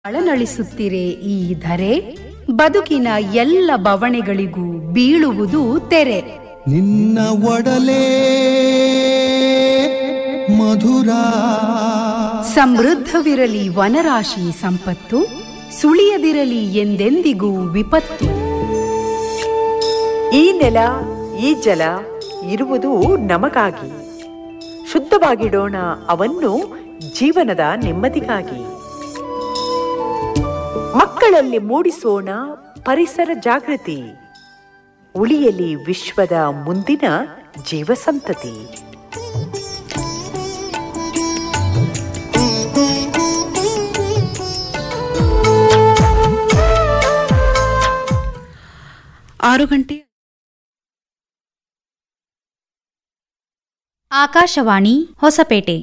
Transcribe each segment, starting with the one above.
ಅಳನಳಿಸುತ್ತಿರೆ ಈ ಧರೆ ಬದುಕಿನ ಎಲ್ಲ ಬವಣೆಗಳಿಗೂ ಬೀಳುವುದು ತೆರೆ ನಿನ್ನ ಒಡಲೇ ಮಧುರ ಸಮೃದ್ಧವಿರಲಿ ವನರಾಶಿ ಸಂಪತ್ತು ಸುಳಿಯದಿರಲಿ ಎಂದೆಂದಿಗೂ ವಿಪತ್ತು ಈ ನೆಲ ಈ ಜಲ ಇರುವುದು ನಮಗಾಗಿ ಶುದ್ಧವಾಗಿಡೋಣ ಅವನ್ನು ಜೀವನದ ನೆಮ್ಮದಿಗಾಗಿ ಮಕ್ಕಳಲ್ಲಿ ಮೂಡಿಸೋಣ ಪರಿಸರ ಜಾಗೃತಿ ಉಳಿಯಲಿ ವಿಶ್ವದ ಮುಂದಿನ ಜೀವಸಂತತಿ ಆರು ಗಂಟೆ ಆಕಾಶವಾಣಿ ಹೊಸಪೇಟೆ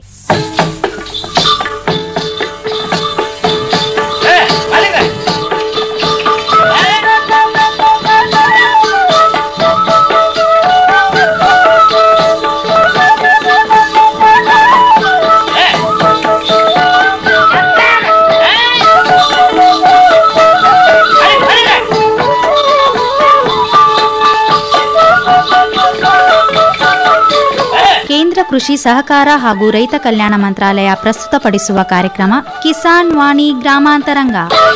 ಕೇಂದ್ರ ಕೃಷಿ ಸಹಕಾರ ಹಾಗೂ ರೈತ ಕಲ್ಯಾಣ ಮಂತ್ರಾಲಯ ಪ್ರಸ್ತುತಪಡಿಸುವ ಕಾರ್ಯಕ್ರಮ ಕಿಸಾನ್ ವಾಣಿ ಗ್ರಾಮಾಂತರಂಗ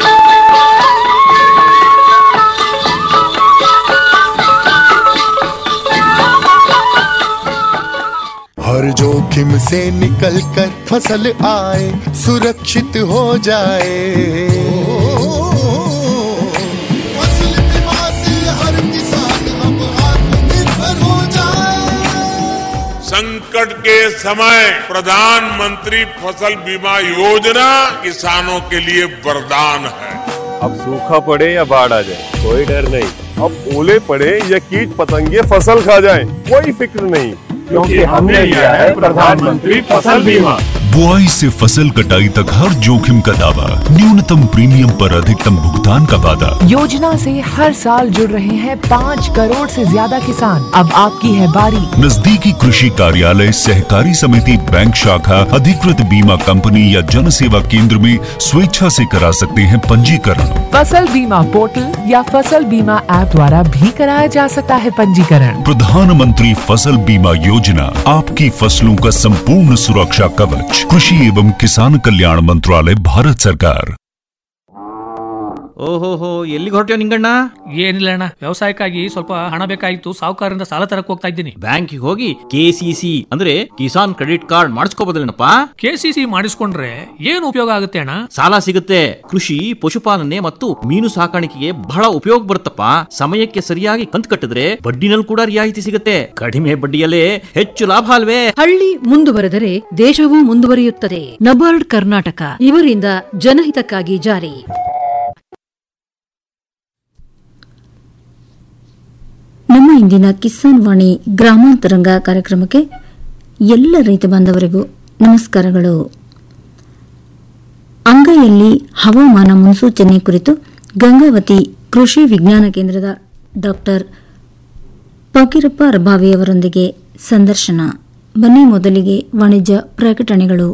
हर जोखिम से निकल कर फसल आए सुरक्षित हो जाए फसल बीमा से हर किसान अब आत्मनिर्भर हो जाए संकट के समय प्रधानमंत्री फसल बीमा योजना किसानों के लिए वरदान है अब सूखा पड़े या बाढ़ आ जाए कोई डर नहीं अब ओले पड़े या कीट पतंगे फसल खा जाए कोई फिक्र नहीं क्योंकि हमने लिया है प्रधानमंत्री फसल बीमा बुआई से फसल कटाई तक हर जोखिम का दावा न्यूनतम प्रीमियम पर अधिकतम भुगतान का वादा योजना से हर साल जुड़ रहे हैं पाँच करोड़ से ज्यादा किसान अब आपकी है बारी नजदीकी कृषि कार्यालय सहकारी समिति बैंक शाखा अधिकृत बीमा कंपनी या जन सेवा केंद्र में स्वेच्छा से करा सकते हैं पंजीकरण फसल बीमा पोर्टल या फसल बीमा ऐप द्वारा भी कराया जा सकता है पंजीकरण प्रधानमंत्री फसल बीमा योजना आपकी फसलों का संपूर्ण सुरक्षा कवच कृषि एवं किसान कल्याण मंत्रालय भारत सरकार ಓಹೋಹೋ ಎಲ್ಲಿಗೆ ಹೊರಟ್ಯೋ ನಿಂಗಣ್ಣ ಏನಿಲ್ಲ ಅಣ್ಣ ವ್ಯವಸಾಯಕ್ಕಾಗಿ ಸ್ವಲ್ಪ ಹಣ ಬೇಕಾಗಿತ್ತು ಸಾಹುಕಾರರಿಂದ ಸಾಲ ತರಕ್ ಹೋಗ್ತಾ ಇದ್ದೀನಿ ಬ್ಯಾಂಕಿಗೆ ಹೋಗಿ ಕೆಸಿಸಿ ಅಂದ್ರೆ ಕಿಸಾನ್ ಕ್ರೆಡಿಟ್ ಕಾರ್ಡ್ ಮಾಡಿಸ್ಕೋಬೋದಲ್ಲೇನಪ್ಪ ಕೆಸಿಸಿ ಮಾಡಿಸ್ಕೊಂಡ್ರೆ ಏನು ಉಪಯೋಗ ಆಗುತ್ತೆ ಅಣ್ಣ ಸಾಲ ಸಿಗುತ್ತೆ ಕೃಷಿ ಪಶುಪಾಲನೆ ಮತ್ತು ಮೀನು ಸಾಕಾಣಿಕೆಗೆ ಬಹಳ ಉಪಯೋಗ ಬರುತ್ತಪ್ಪ ಸಮಯಕ್ಕೆ ಸರಿಯಾಗಿ ಕಂತು ಕಟ್ಟಿದ್ರೆ ಬಡ್ಡಿನಲ್ಲಿ ಕೂಡ ರಿಯಾಯಿತಿ ಸಿಗುತ್ತೆ ಕಡಿಮೆ ಬಡ್ಡಿಯಲ್ಲೇ ಹೆಚ್ಚು ಲಾಭ ಅಲ್ವೇ ಹಳ್ಳಿ ಮುಂದುವರೆದರೆ ದೇಶವೂ ಮುಂದುವರಿಯುತ್ತದೆ ನಬಾರ್ಡ್ ಕರ್ನಾಟಕ ಇವರಿಂದ ಜನಹಿತಕ್ಕಾಗಿ ಜಾರಿ ನಮ್ಮ ಇಂದಿನ ಕಿಸಾನ್ ವಾಣಿ ಗ್ರಾಮಾಂತರಂಗ ಕಾರ್ಯಕ್ರಮಕ್ಕೆ ಎಲ್ಲ ರೈತ ಬಾಂಧವರಿಗೂ ನಮಸ್ಕಾರಗಳು ಅಂಗೈಯಲ್ಲಿ ಹವಾಮಾನ ಮುನ್ಸೂಚನೆ ಕುರಿತು ಗಂಗಾವತಿ ಕೃಷಿ ವಿಜ್ಞಾನ ಕೇಂದ್ರದ ಡಾಕ್ಟರ್ ಫಕೀರಪ್ಪ ರಬಾವಿಯವರೊಂದಿಗೆ ಸಂದರ್ಶನ ಬನ್ನಿ ಮೊದಲಿಗೆ ವಾಣಿಜ್ಯ ಪ್ರಕಟಣೆಗಳು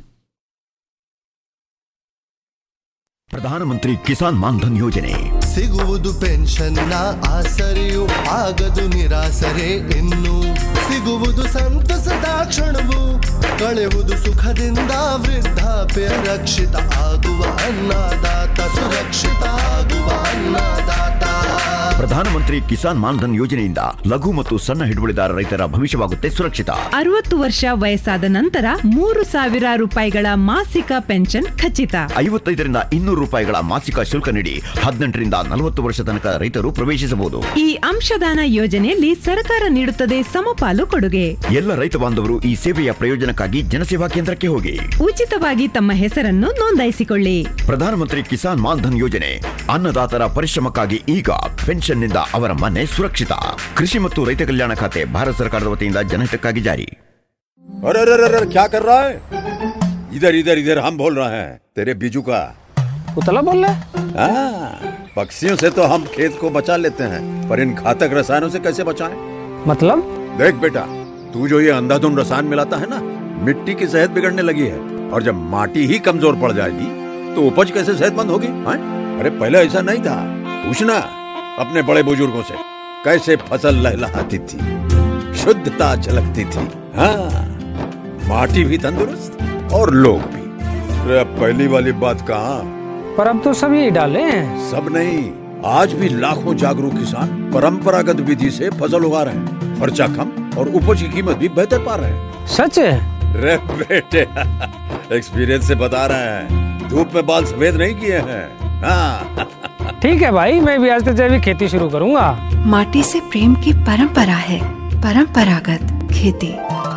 ಪ್ರಧಾನಮಂತ್ರಿ ಕಿಸಾನ್ ಮಾನ್ಧನ್ ಯೋಜನೆ ಸಿಗುವುದು ಪೆನ್ಷನ್ನ ಆಸರೆಯು ಆಗದು ನಿರಾಸರೆ ಇನ್ನು ಸಿಗುವುದು ಸಂತಸದ ಕ್ಷಣವು ಕಳೆಯುವುದು ಸುಖದಿಂದ ವೃದ್ಧಾಪ್ಯ ರಕ್ಷಿತ ಆಗುವ ಅನ್ನದಾತ ಸುರಕ್ಷಿತ ಆಗುವ ಅನ್ನದಾತ ಪ್ರಧಾನಮಂತ್ರಿ ಕಿಸಾನ್ ಮಾನ್ಧನ್ ಯೋಜನೆಯಿಂದ ಲಘು ಮತ್ತು ಸಣ್ಣ ಹಿಡುವಳಿದಾರ ರೈತರ ಭವಿಷ್ಯವಾಗುತ್ತೆ ಸುರಕ್ಷಿತ ಅರವತ್ತು ವರ್ಷ ವಯಸ್ಸಾದ ನಂತರ ಮೂರು ಸಾವಿರ ರೂಪಾಯಿಗಳ ಮಾಸಿಕ ಪೆನ್ಷನ್ ಖಚಿತ ಐವತ್ತೈದರಿಂದ ಇನ್ನೂರು ರೂಪಾಯಿಗಳ ಮಾಸಿಕ ಶುಲ್ಕ ನೀಡಿ ಹದಿನೆಂಟರಿಂದ ನಲವತ್ತು ವರ್ಷ ತನಕ ರೈತರು ಪ್ರವೇಶಿಸಬಹುದು ಈ ಅಂಶದಾನ ಯೋಜನೆಯಲ್ಲಿ ಸರ್ಕಾರ ನೀಡುತ್ತದೆ ಸಮಪಾಲು ಕೊಡುಗೆ ಎಲ್ಲ ರೈತ ಬಾಂಧವರು ಈ ಸೇವೆಯ ಪ್ರಯೋಜನಕ್ಕಾಗಿ ಜನಸೇವಾ ಕೇಂದ್ರಕ್ಕೆ ಹೋಗಿ ಉಚಿತವಾಗಿ ತಮ್ಮ ಹೆಸರನ್ನು ನೋಂದಾಯಿಸಿಕೊಳ್ಳಿ ಪ್ರಧಾನಮಂತ್ರಿ ಕಿಸಾನ್ ಮಾನ್ಧನ್ ಯೋಜನೆ ಅನ್ನದಾತರ ಪರಿಶ್ರಮಕ್ಕಾಗಿ ಈಗ ಪೆನ್ಷನ್ನಿಂದ ಅವರ ಮನೆ ಸುರಕ್ಷಿತ ಕೃಷಿ ಮತ್ತು ರೈತ ಕಲ್ಯಾಣ ಖಾತೆ ಭಾರತ ಸರ್ಕಾರದ ವತಿಯಿಂದ ಜನಹಿತಕ್ಕಾಗಿ ಜಾರಿ अरे अरे अरे अरे, क्या कर रहा है इधर इधर इधर हम बोल रहे हैं तेरे बीजू का उतला बोल रहा हाँ, पक्षियों से तो हम खेत को बचा लेते हैं पर इन घातक रसायनों से कैसे बचाएं? मतलब देख बेटा तू जो ये अंधाधुंध रसायन मिलाता है ना मिट्टी की सेहत बिगड़ने लगी है और जब माटी ही कमजोर पड़ जाएगी तो उपज कैसे सेहतमंद होगी हाँ? अरे पहले ऐसा नहीं था पूछना अपने बड़े बुजुर्गों से कैसे फसल लहलहाती थी शुद्धता झलकती थी हाँ माटी भी तंदुरुस्त और लोग भी अरे अब पहली वाली बात कहाँ पर अब तो सब यही डाले हैं सब नहीं आज भी लाखों जागरूक किसान परंपरागत विधि से फसल उगा रहे हैं खर्चा कम और उपज की कीमत भी बेहतर पा रहे हैं सच है रे बेटे एक्सपीरियंस से बता रहे हैं धूप में बाल सफेद नहीं किए हैं हाँ ठीक है भाई मैं भी आज से जैविक खेती शुरू करूंगा माटी से प्रेम की परंपरा है परंपरागत खेती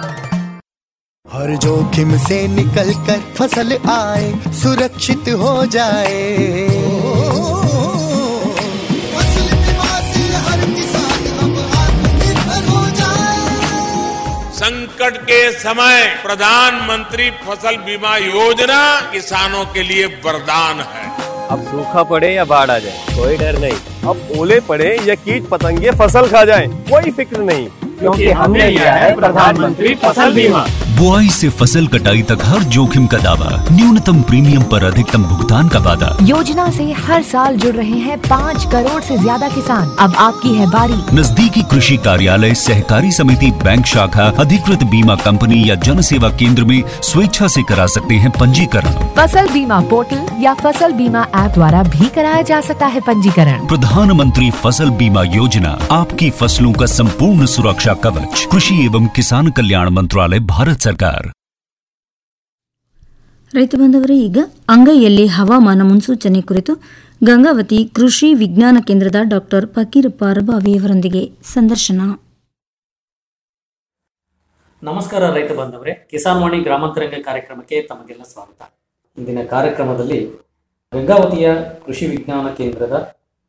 हर जोखिम से निकल कर फसल आए सुरक्षित हो जाए फसल बीमा से हर किसान अब आत्मनिर्भर हो जाए संकट के समय प्रधानमंत्री फसल बीमा योजना किसानों के लिए वरदान है अब सूखा पड़े या बाढ़ आ जाए कोई डर नहीं अब ओले पड़े या कीट पतंगे फसल खा जाए कोई फिक्र नहीं क्योंकि हमने लिया है प्रधानमंत्री फसल बीमा बुआई से फसल कटाई तक हर जोखिम का दावा न्यूनतम प्रीमियम पर अधिकतम भुगतान का वादा योजना से हर साल जुड़ रहे हैं पाँच करोड़ से ज्यादा किसान अब आपकी है बारी नजदीकी कृषि कार्यालय सहकारी समिति बैंक शाखा अधिकृत बीमा कंपनी या जन सेवा केंद्र में स्वेच्छा से करा सकते हैं पंजीकरण फसल बीमा पोर्टल या फसल बीमा ऐप द्वारा भी कराया जा सकता है पंजीकरण प्रधानमंत्री फसल बीमा योजना आपकी फसलों का संपूर्ण सुरक्षा कवच कृषि एवं किसान कल्याण मंत्रालय भारत सरकार ರೈತ ಬಾಂಧವರೇ ಈಗ ಅಂಗೈಯಲ್ಲಿ ಹವಾಮಾನ ಮುನ್ಸೂಚನೆ ಕುರಿತು ಗಂಗಾವತಿ ಕೃಷಿ ವಿಜ್ಞಾನ ಕೇಂದ್ರದ ಡಾಕ್ಟರ್ ಫಕೀರಪ್ಪ ರಬಾವಿಯವರೊಂದಿಗೆ ಸಂದರ್ಶನ ನಮಸ್ಕಾರ ರೈತ ಬಾಂಧವರೇ ಕಿಸಾನ್ ವಾಣಿ ಗ್ರಾಮಾಂತರಂಗ ಕಾರ್ಯಕ್ರಮಕ್ಕೆ ತಮಗೆಲ್ಲ ಸ್ವಾಗತ ಇಂದಿನ ಕಾರ್ಯಕ್ರಮದಲ್ಲಿ ಗಂಗಾವತಿಯ ಕೃಷಿ ವಿಜ್ಞಾನ ಕೇಂದ್ರದ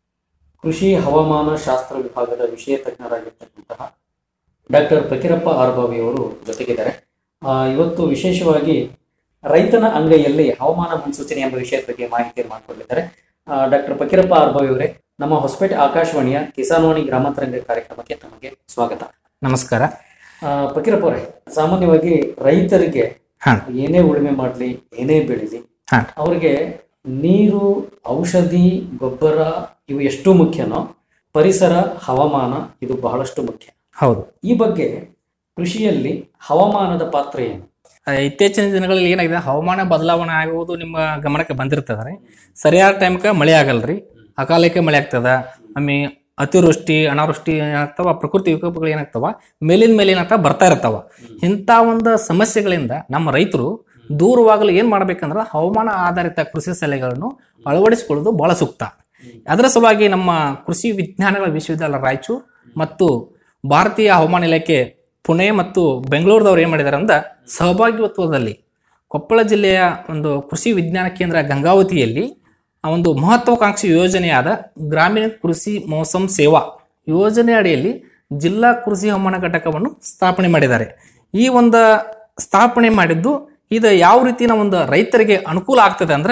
ಕೃಷಿ ಹವಾಮಾನ ಶಾಸ್ತ್ರ ವಿಭಾಗದ ವಿಷಯ ತಜ್ಞರಾಗಿರ್ತಕ್ಕಂತಹ ಡಾಕ್ಟರ್ ಫಕೀರಪ್ಪ ಆರ್ಬಾವಿ ಅವರು ಜೊತೆಗಿದ್ದಾರೆ ಆ, ಇವತ್ತು ವಿಶೇಷವಾಗಿ ರೈತನ ಅಂಗೈಯಲ್ಲಿ ಹವಾಮಾನ ಮುನ್ಸೂಚನೆ ಎಂಬ ವಿಷಯದ ಬಗ್ಗೆ ಮಾಹಿತಿಯನ್ನು ಮಾಡಿಕೊಂಡಿದ್ದಾರೆ ಡಾಕ್ಟರ್ ಫಕೀರಪ್ಪ ಆರ್ಬಾವಿ ಅವರೇ ನಮ್ಮ ಹೊಸಪೇಟೆ ಆಕಾಶವಾಣಿಯ ಕಿಸಾನ್ ವಾಣಿ ಗ್ರಾಮಾಂತರಂಗ ಕಾರ್ಯಕ್ರಮಕ್ಕೆ ತಮಗೆ ಸ್ವಾಗತ ನಮಸ್ಕಾರ ಆ, ಫಕೀರಪ್ಪ ಅವರೇ ಸಾಮಾನ್ಯವಾಗಿ ರೈತರಿಗೆ ಹಾ. ಏನೇ ಉಳುಮೆ ಮಾಡಲಿ ಏನೇ ಬೆಳಿಲಿ ಹಾ. ಅವ್ರಿಗೆ ನೀರು ಔಷಧಿ ಗೊಬ್ಬರ ಇವು ಎಷ್ಟು ಮುಖ್ಯನೋ ಪರಿಸರ ಹವಾಮಾನ ಇದು ಬಹಳಷ್ಟು ಮುಖ್ಯ ಹೌದು ಈ ಬಗ್ಗೆ ಕೃಷಿಯಲ್ಲಿ ಹವಾಮಾನದ ಪಾತ್ರ ಏನು ಆ, ಇತ್ತೀಚಿನ ದಿನಗಳಲ್ಲಿ ಏನಾಗಿದೆ ಹವಾಮಾನ ಬದಲಾವಣೆ ಆಗುವುದು ನಿಮ್ಮ ಗಮನಕ್ಕೆ ಬಂದಿರ್ತದ ರೀ ಸರಿಯಾದ ಟೈಮ್ಗೆ ಮಳೆ ಆಗಲ್ರಿ ಅಕಾಲಕ್ಕೆ ಮಳೆ ಆಗ್ತದ ಆಮೇಲೆ ಅತಿವೃಷ್ಟಿ ಅನಾವೃಷ್ಟಿ ಏನಾಗ್ತಾವ ಪ್ರಕೃತಿ ವಿಕೋಪಗಳು ಏನಾಗ್ತಾವ ಮೇಲಿನ ಮೇಲೆ ಏನಾಗ್ತಾವ ಬರ್ತಾ ಇರ್ತಾವ ಇಂಥ ಒಂದು ಸಮಸ್ಯೆಗಳಿಂದ ನಮ್ಮ ರೈತರು ದೂರವಾಗಲು ಏನು ಮಾಡ್ಬೇಕಂದ್ರೆ ಹವಾಮಾನ ಆಧಾರಿತ ಕೃಷಿ ಸಲಹೆಗಳನ್ನು ಅಳವಡಿಸಿಕೊಳ್ಳೋದು ಬಹಳ ಸೂಕ್ತ ಅದರ ಸಲುವಾಗಿ ನಮ್ಮ ಕೃಷಿ ವಿಜ್ಞಾನಗಳ ವಿಶ್ವವಿದ್ಯಾಲಯ ರಾಯಚೂರು ಮತ್ತು ಭಾರತೀಯ ಹವಾಮಾನ ಇಲಾಖೆ ಪುಣೆ ಮತ್ತು ಬೆಂಗಳೂರದವ್ರು ಏನು ಮಾಡಿದ್ದಾರೆ ಅಂದ್ರೆ ಸಹಭಾಗಿತ್ವದಲ್ಲಿ ಕೊಪ್ಪಳ ಜಿಲ್ಲೆಯ ಒಂದು ಕೃಷಿ ವಿಜ್ಞಾನ ಕೇಂದ್ರ ಗಂಗಾವತಿಯಲ್ಲಿ ಆ ಒಂದು ಮಹತ್ವಾಕಾಂಕ್ಷಿ ಯೋಜನೆಯಾದ ಗ್ರಾಮೀಣ ಕೃಷಿ ಮೋಸಂ ಸೇವಾ ಯೋಜನೆ ಅಡಿಯಲ್ಲಿ ಜಿಲ್ಲಾ ಕೃಷಿ ಹವಾಮಾನ ಘಟಕವನ್ನು ಸ್ಥಾಪನೆ ಮಾಡಿದ್ದಾರೆ ಈ ಒಂದು ಸ್ಥಾಪನೆ ಮಾಡಿದ್ದು ಇದು ಯಾವ ರೀತಿನ ಒಂದು ರೈತರಿಗೆ ಅನುಕೂಲ ಆಗ್ತದೆ ಅಂದ್ರೆ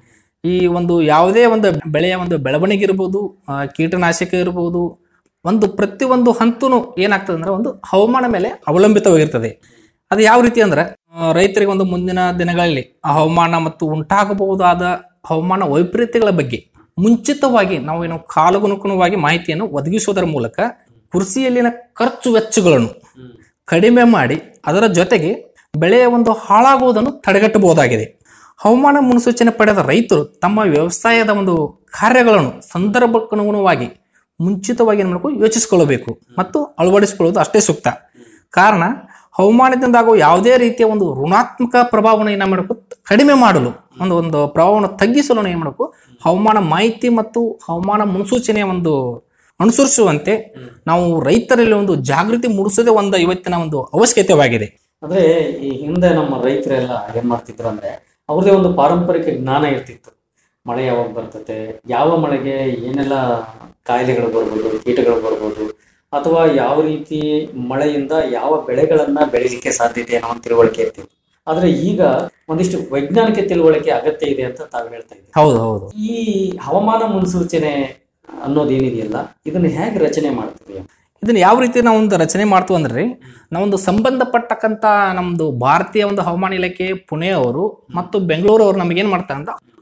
ಈ ಒಂದು ಯಾವುದೇ ಒಂದು ಬೆಳೆಯ ಒಂದು ಬೆಳವಣಿಗೆ ಇರ್ಬೋದು ಆ, ಕೀಟನಾಶಕ ಇರ್ಬೋದು ಒಂದು ಪ್ರತಿಯೊಂದು ಹಂತನೂ ಏನಾಗ್ತದೆ ಅಂದ್ರೆ ಒಂದು ಹವಾಮಾನ ಮೇಲೆ ಅವಲಂಬಿತವಾಗಿರ್ತದೆ ಅದು ಯಾವ ರೀತಿ ಅಂದ್ರೆ ಆ, ರೈತರಿಗೆ ಒಂದು ಮುಂದಿನ ದಿನಗಳಲ್ಲಿ ಆ ಹವಾಮಾನ ಮತ್ತು ಉಂಟಾಗಬಹುದಾದ ಹವಾಮಾನ ವೈಪರೀತ್ಯಗಳ ಬಗ್ಗೆ ಮುಂಚಿತವಾಗಿ ನಾವು ಏನು ಕಾಲಗುಣುಗುಣವಾಗಿ ಮಾಹಿತಿಯನ್ನು ಒದಗಿಸುವುದರ ಮೂಲಕ ಕೃಷಿಯಲ್ಲಿನ ಖರ್ಚು ವೆಚ್ಚಗಳನ್ನು ಕಡಿಮೆ ಮಾಡಿ ಅದರ ಜೊತೆಗೆ ಬೆಳೆಯ ಒಂದು ಹಾಳಾಗುವುದನ್ನು ತಡೆಗಟ್ಟಬಹುದಾಗಿದೆ ಹವಾಮಾನ ಮುನ್ಸೂಚನೆ ಪಡೆದ ರೈತರು ತಮ್ಮ ವ್ಯವಸಾಯದ ಒಂದು ಕಾರ್ಯಗಳನ್ನು ಸಂದರ್ಭಕ್ಕನುಗುಣವಾಗಿ ಮುಂಚಿತವಾಗಿ ಏನು ಮಾಡಬೇಕು ಯೋಚಿಸಿಕೊಳ್ಳಬೇಕು ಮತ್ತು ಅಳವಡಿಸಿಕೊಳ್ಳುವುದು ಅಷ್ಟೇ ಸೂಕ್ತ ಕಾರಣ ಹವಾಮಾನದಿಂದ ಆಗುವ ಯಾವುದೇ ರೀತಿಯ ಒಂದು ಋಣಾತ್ಮಕ ಪ್ರಭಾವವನ್ನು ಏನು ಮಾಡಬೇಕು ಕಡಿಮೆ ಮಾಡಲು ಒಂದು ಒಂದು ಪ್ರಭಾವವನ್ನು ತಗ್ಗಿಸಲು ಏನು ಮಾಡಬೇಕು ಹವಾಮಾನ ಮಾಹಿತಿ ಮತ್ತು ಹವಾಮಾನ ಮುನ್ಸೂಚನೆಯ ಒಂದು ಅನುಸರಿಸುವಂತೆ ನಾವು ರೈತರಲ್ಲಿ ಒಂದು ಜಾಗೃತಿ ಮೂಡಿಸೋದೇ ಒಂದು ಇವತ್ತಿನ ಒಂದು ಅವಶ್ಯಕತೆಯಾಗಿದೆ ಅಂದ್ರೆ ಈ ಹಿಂದೆ ನಮ್ಮ ರೈತರೆಲ್ಲ ಏನ್ ಮಾಡ್ತಿದ್ರು ಅಂದ್ರೆ ಅವ್ರದೇ ಒಂದು ಪಾರಂಪರಿಕ ಜ್ಞಾನ ಇರ್ತಿತ್ತು ಮಳೆ ಯಾವಾಗ ಬರ್ತತೆ ಯಾವ ಮಳೆಗೆ ಏನೆಲ್ಲ ಕಾಯಿಲೆಗಳು ಬರ್ಬೋದು ಕೀಟಗಳು ಬರ್ಬೋದು ಅಥವಾ ಯಾವ ರೀತಿ ಮಳೆಯಿಂದ ಯಾವ ಬೆಳೆಗಳನ್ನ ಬೆಳಿಲಿಕ್ಕೆ ಸಾಧ್ಯತೆ ಅನ್ನೋ ಒಂದು ತಿಳುವಳಿಕೆ ಇರ್ತಿತ್ತು ಆದ್ರೆ ಈಗ ಒಂದಿಷ್ಟು ವೈಜ್ಞಾನಿಕ ತಿಳುವಳಿಕೆ ಅಗತ್ಯ ಇದೆ ಅಂತ ತಾವು ಹೇಳ್ತಾ ಇದ್ದೀವಿ ಹೌದು ಹೌದು ಈ ಹವಾಮಾನ ಮುನ್ಸೂಚನೆ ಅನ್ನೋದೇನಿದೆಯಲ್ಲ ಇದನ್ನ ಹೇಗೆ ರಚನೆ ಮಾಡ್ತೀವಿ ಇದನ್ನ ಯಾವ ರೀತಿ ನಾವು ಒಂದು ರಚನೆ ಮಾಡ್ತೀವಿ ಅಂದ್ರೆ ನಾವೊಂದು ಸಂಬಂಧಪಟ್ಟಕ್ಕಂತ ನಮ್ದು ಭಾರತೀಯ ಒಂದು ಹವಾಮಾನ ಇಲಾಖೆ ಪುಣೆ ಅವರು ಮತ್ತು ಬೆಂಗಳೂರು ಅವರು ನಮಗೇನ್ ಮಾಡ್ತಾರೆ ಅಂತ